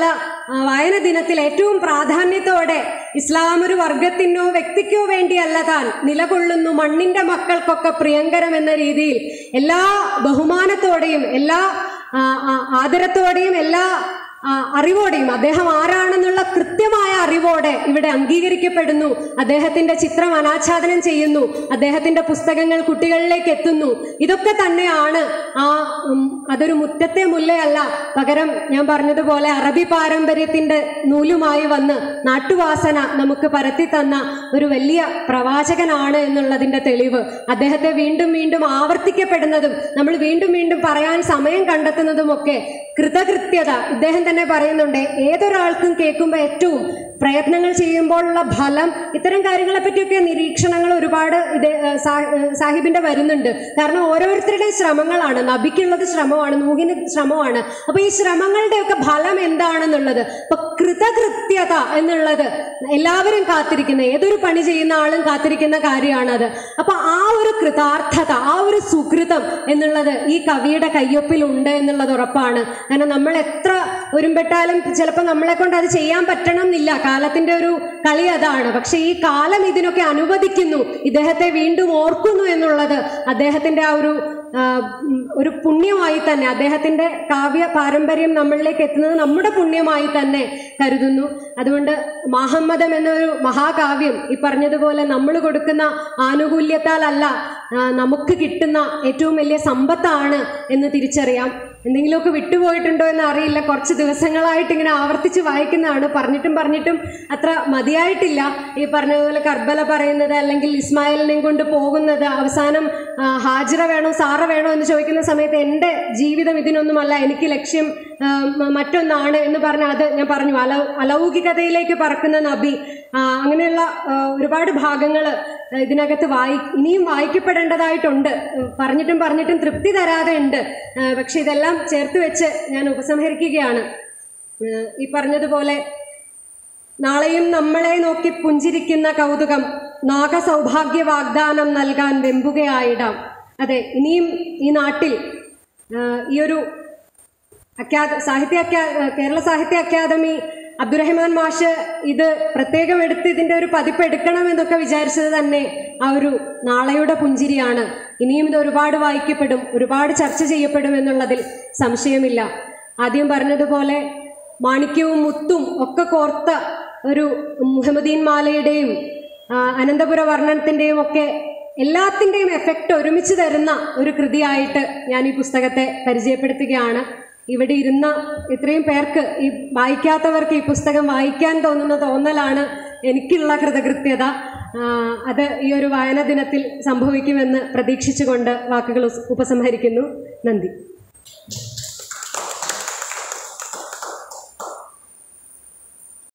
ആ, വായന ദിനത്തിൽ ഏറ്റവും പ്രാധാന്യത്തോടെ ഇസ്ലാം ഒരു വർഗത്തിനോ വ്യക്തിക്കോ വേണ്ടിയല്ല താൻ നിലകൊള്ളുന്നു മണ്ണിന്റെ മക്കൾക്കൊക്കെ പ്രിയങ്കരം എന്ന രീതിയിൽ എല്ലാ ബഹുമാനത്തോടെയും എല്ലാ ആ, ആ, ആദരത്തോടെയും എല്ലാ ആ, അറിവോടെയും അദ്ദേഹം ആരാണെന്നുള്ള കൃത്യമായ അറിവോടെ ഇവിടെ അംഗീകരിക്കപ്പെടുന്നു അദ്ദേഹത്തിന്റെ ചിത്രം അനാച്ഛാദനം ചെയ്യുന്നു അദ്ദേഹത്തിന്റെ പുസ്തകങ്ങൾ കുട്ടികളിലേക്ക് എത്തുന്നു ഇതൊക്കെ തന്നെയാണ് ആ ഉം, അതൊരു മുറ്റത്തെ മുല്ലയല്ല പകരം ഞാൻ പറഞ്ഞതുപോലെ അറബി പാരമ്പര്യത്തിന്റെ നൂലുമായി വന്ന് നാട്ടുവാസന നമുക്ക് പരത്തി തന്ന ഒരു വലിയ പ്രവാചകനാണ് എന്നുള്ളതിന്റെ തെളിവ് അദ്ദേഹത്തെ വീണ്ടും വീണ്ടും ആവർത്തിക്കപ്പെടുന്നതും നമ്മൾ വീണ്ടും വീണ്ടും പറയാൻ സമയം കണ്ടെത്തുന്നതുമൊക്കെ കൃതകൃത്യത ഇദ്ദേഹം തന്നെ പറയുന്നുണ്ട് ഏതൊരാൾക്കും കേൾക്കുമ്പോൾ ഏറ്റവും പ്രയത്നങ്ങൾ ചെയ്യുമ്പോഴുള്ള ഫലം ഇത്തരം കാര്യങ്ങളെ പറ്റിയൊക്കെ നിരീക്ഷണങ്ങൾ ഒരുപാട് ഇത് ഏഹ് സാ- ഏഹ് സാഹിബിന്റെ വരുന്നുണ്ട് കാരണം ഓരോരുത്തരുടെയും ശ്രമങ്ങളാണ് നബിക്കുള്ളത് ശ്രമമാണ് നൂഹിന് ശ്രമമാണ് അപ്പൊ ഈ ശ്രമങ്ങളുടെയൊക്കെ ഫലം എന്താണെന്നുള്ളത് ഇപ്പൊ കൃതകൃത്യത എന്നുള്ളത് എല്ലാവരും കാത്തിരിക്കുന്ന ഏതൊരു പണി ചെയ്യുന്ന ആളും കാത്തിരിക്കുന്ന കാര്യമാണത് അപ്പൊ ആ ഒരു കൃതാർത്ഥത ആ ഒരു സുകൃതം എന്നുള്ളത് ഈ കവിയുടെ കയ്യൊപ്പിൽ ഉണ്ട് എന്നുള്ളത് ഉറപ്പാണ് കാരണം നമ്മൾ എത്ര ഒരുമ്പെട്ടാലും ചിലപ്പോൾ നമ്മളെ കൊണ്ട് അത് ചെയ്യാൻ പറ്റണം എന്നില്ല കാലത്തിന്റെ ഒരു കളി അതാണ് പക്ഷെ ഈ കാലം ഇതിനൊക്കെ അനുവദിക്കുന്നു ഇദ്ദേഹത്തെ വീണ്ടും ഓർക്കുന്നു എന്നുള്ളത് അദ്ദേഹത്തിന്റെ ആ ഒരു ആ, ഉം, ഒരു പുണ്യമായി തന്നെ അദ്ദേഹത്തിന്റെ കാവ്യ പാരമ്പര്യം നമ്മളിലേക്ക് എത്തുന്നത് നമ്മുടെ പുണ്യമായി തന്നെ കരുതുന്നു അതുകൊണ്ട് മഹമ്മദം എന്നൊരു മഹാകാവ്യം ഈ പറഞ്ഞതുപോലെ നമ്മൾ കൊടുക്കുന്ന ആനുകൂല്യത്താലല്ല ആ, നമുക്ക് കിട്ടുന്ന ഏറ്റവും വലിയ സമ്പത്താണ് എന്ന് തിരിച്ചറിയാം എന്തെങ്കിലുമൊക്കെ വിട്ടുപോയിട്ടുണ്ടോ എന്ന് അറിയില്ല കുറച്ച് ദിവസങ്ങളായിട്ട് ഇങ്ങനെ ആവർത്തിച്ച് വായിക്കുന്നതാണ് പറഞ്ഞിട്ടും പറഞ്ഞിട്ടും അത്ര മതിയായിട്ടില്ല ഈ പറഞ്ഞതുപോലെ കർബല പറയുന്നത് അല്ലെങ്കിൽ ഇസ്മായിലിനെയും കൊണ്ട് പോകുന്നത് അവസാനം ആ, ഹാജിറ വേണോ സാറ വേണോ എന്ന് ചോദിക്കുന്ന സമയത്ത് എൻ്റെ ജീവിതം ഇതിനൊന്നുമല്ല എനിക്ക് ലക്ഷ്യം ആ, മ- മറ്റൊന്നാണ് എന്ന് പറഞ്ഞ അത് ഞാൻ പറഞ്ഞു അലൗ അലൗകികതയിലേക്ക് പറക്കുന്ന നബി ആ, അങ്ങനെയുള്ള ആ, ഒരുപാട് ഭാഗങ്ങൾ ഇതിനകത്ത് വായി ഇനിയും വായിക്കപ്പെടേണ്ടതായിട്ടുണ്ട് ഉം, പറഞ്ഞിട്ടും പറഞ്ഞിട്ടും തൃപ്തി തരാതെ ഉണ്ട് ആ, പക്ഷെ ഇതെല്ലാം ചേർത്ത് വെച്ച് ഞാൻ ഉപസംഹരിക്കുകയാണ് ആ, ഈ പറഞ്ഞതുപോലെ നാളെയും നമ്മളെ നോക്കി പുഞ്ചിരിക്കുന്ന കൗതുകം നാഗസൗഭാഗ്യ വാഗ്ദാനം നൽകാൻ വെമ്പുകയായിടാം അതെ ഇനിയും ഈ നാട്ടിൽ ആ, ഈ ഒരു അക്കാദ സാഹിത്യ അക്കാ കേരള സാഹിത്യ അക്കാദമി അബ്ദുറഹ്മാൻ മാഷ് ഇത് പ്രത്യേകം എടുത്ത് ഇതിന്റെ ഒരു പതിപ്പ് എടുക്കണം എന്നൊക്കെ വിചാരിച്ചത് തന്നെ ആ ഒരു നാളെയുടെ പുഞ്ചിരിയാണ് ഇനിയും ഇത് ഒരുപാട് വായിക്കപ്പെടും ഒരുപാട് ചർച്ച ചെയ്യപ്പെടും എന്നുള്ളതിൽ സംശയമില്ല ആദ്യം പറഞ്ഞതുപോലെ മാണിക്യവും മുത്തും ഒക്കെ കോർത്ത ഒരു മുഹമ്മദീൻ മാലയുടെയും ആ, അനന്തപുര വർണ്ണനത്തിൻ്റെയും ഒക്കെ എല്ലാത്തിൻ്റെയും എഫക്റ്റ് ഒരുമിച്ച് തരുന്ന ഒരു കൃതിയായിട്ട് ഞാൻ ഈ പുസ്തകത്തെ പരിചയപ്പെടുത്തുകയാണ് ഇവിടെ ഇരുന്ന ഇത്രയും പേർക്ക് ഈ വായിക്കാത്തവർക്ക് ഈ പുസ്തകം വായിക്കാൻ തോന്നുന്ന തോന്നലാണ് എനിക്കുള്ള കൃതകൃത്യത ആ, അത് ഈ ഒരു വായനാ ദിനത്തിൽ സംഭവിക്കുമെന്ന് പ്രതീക്ഷിച്ചുകൊണ്ട് വാക്കുകൾ ഉപസംഹരിക്കുന്നു നന്ദി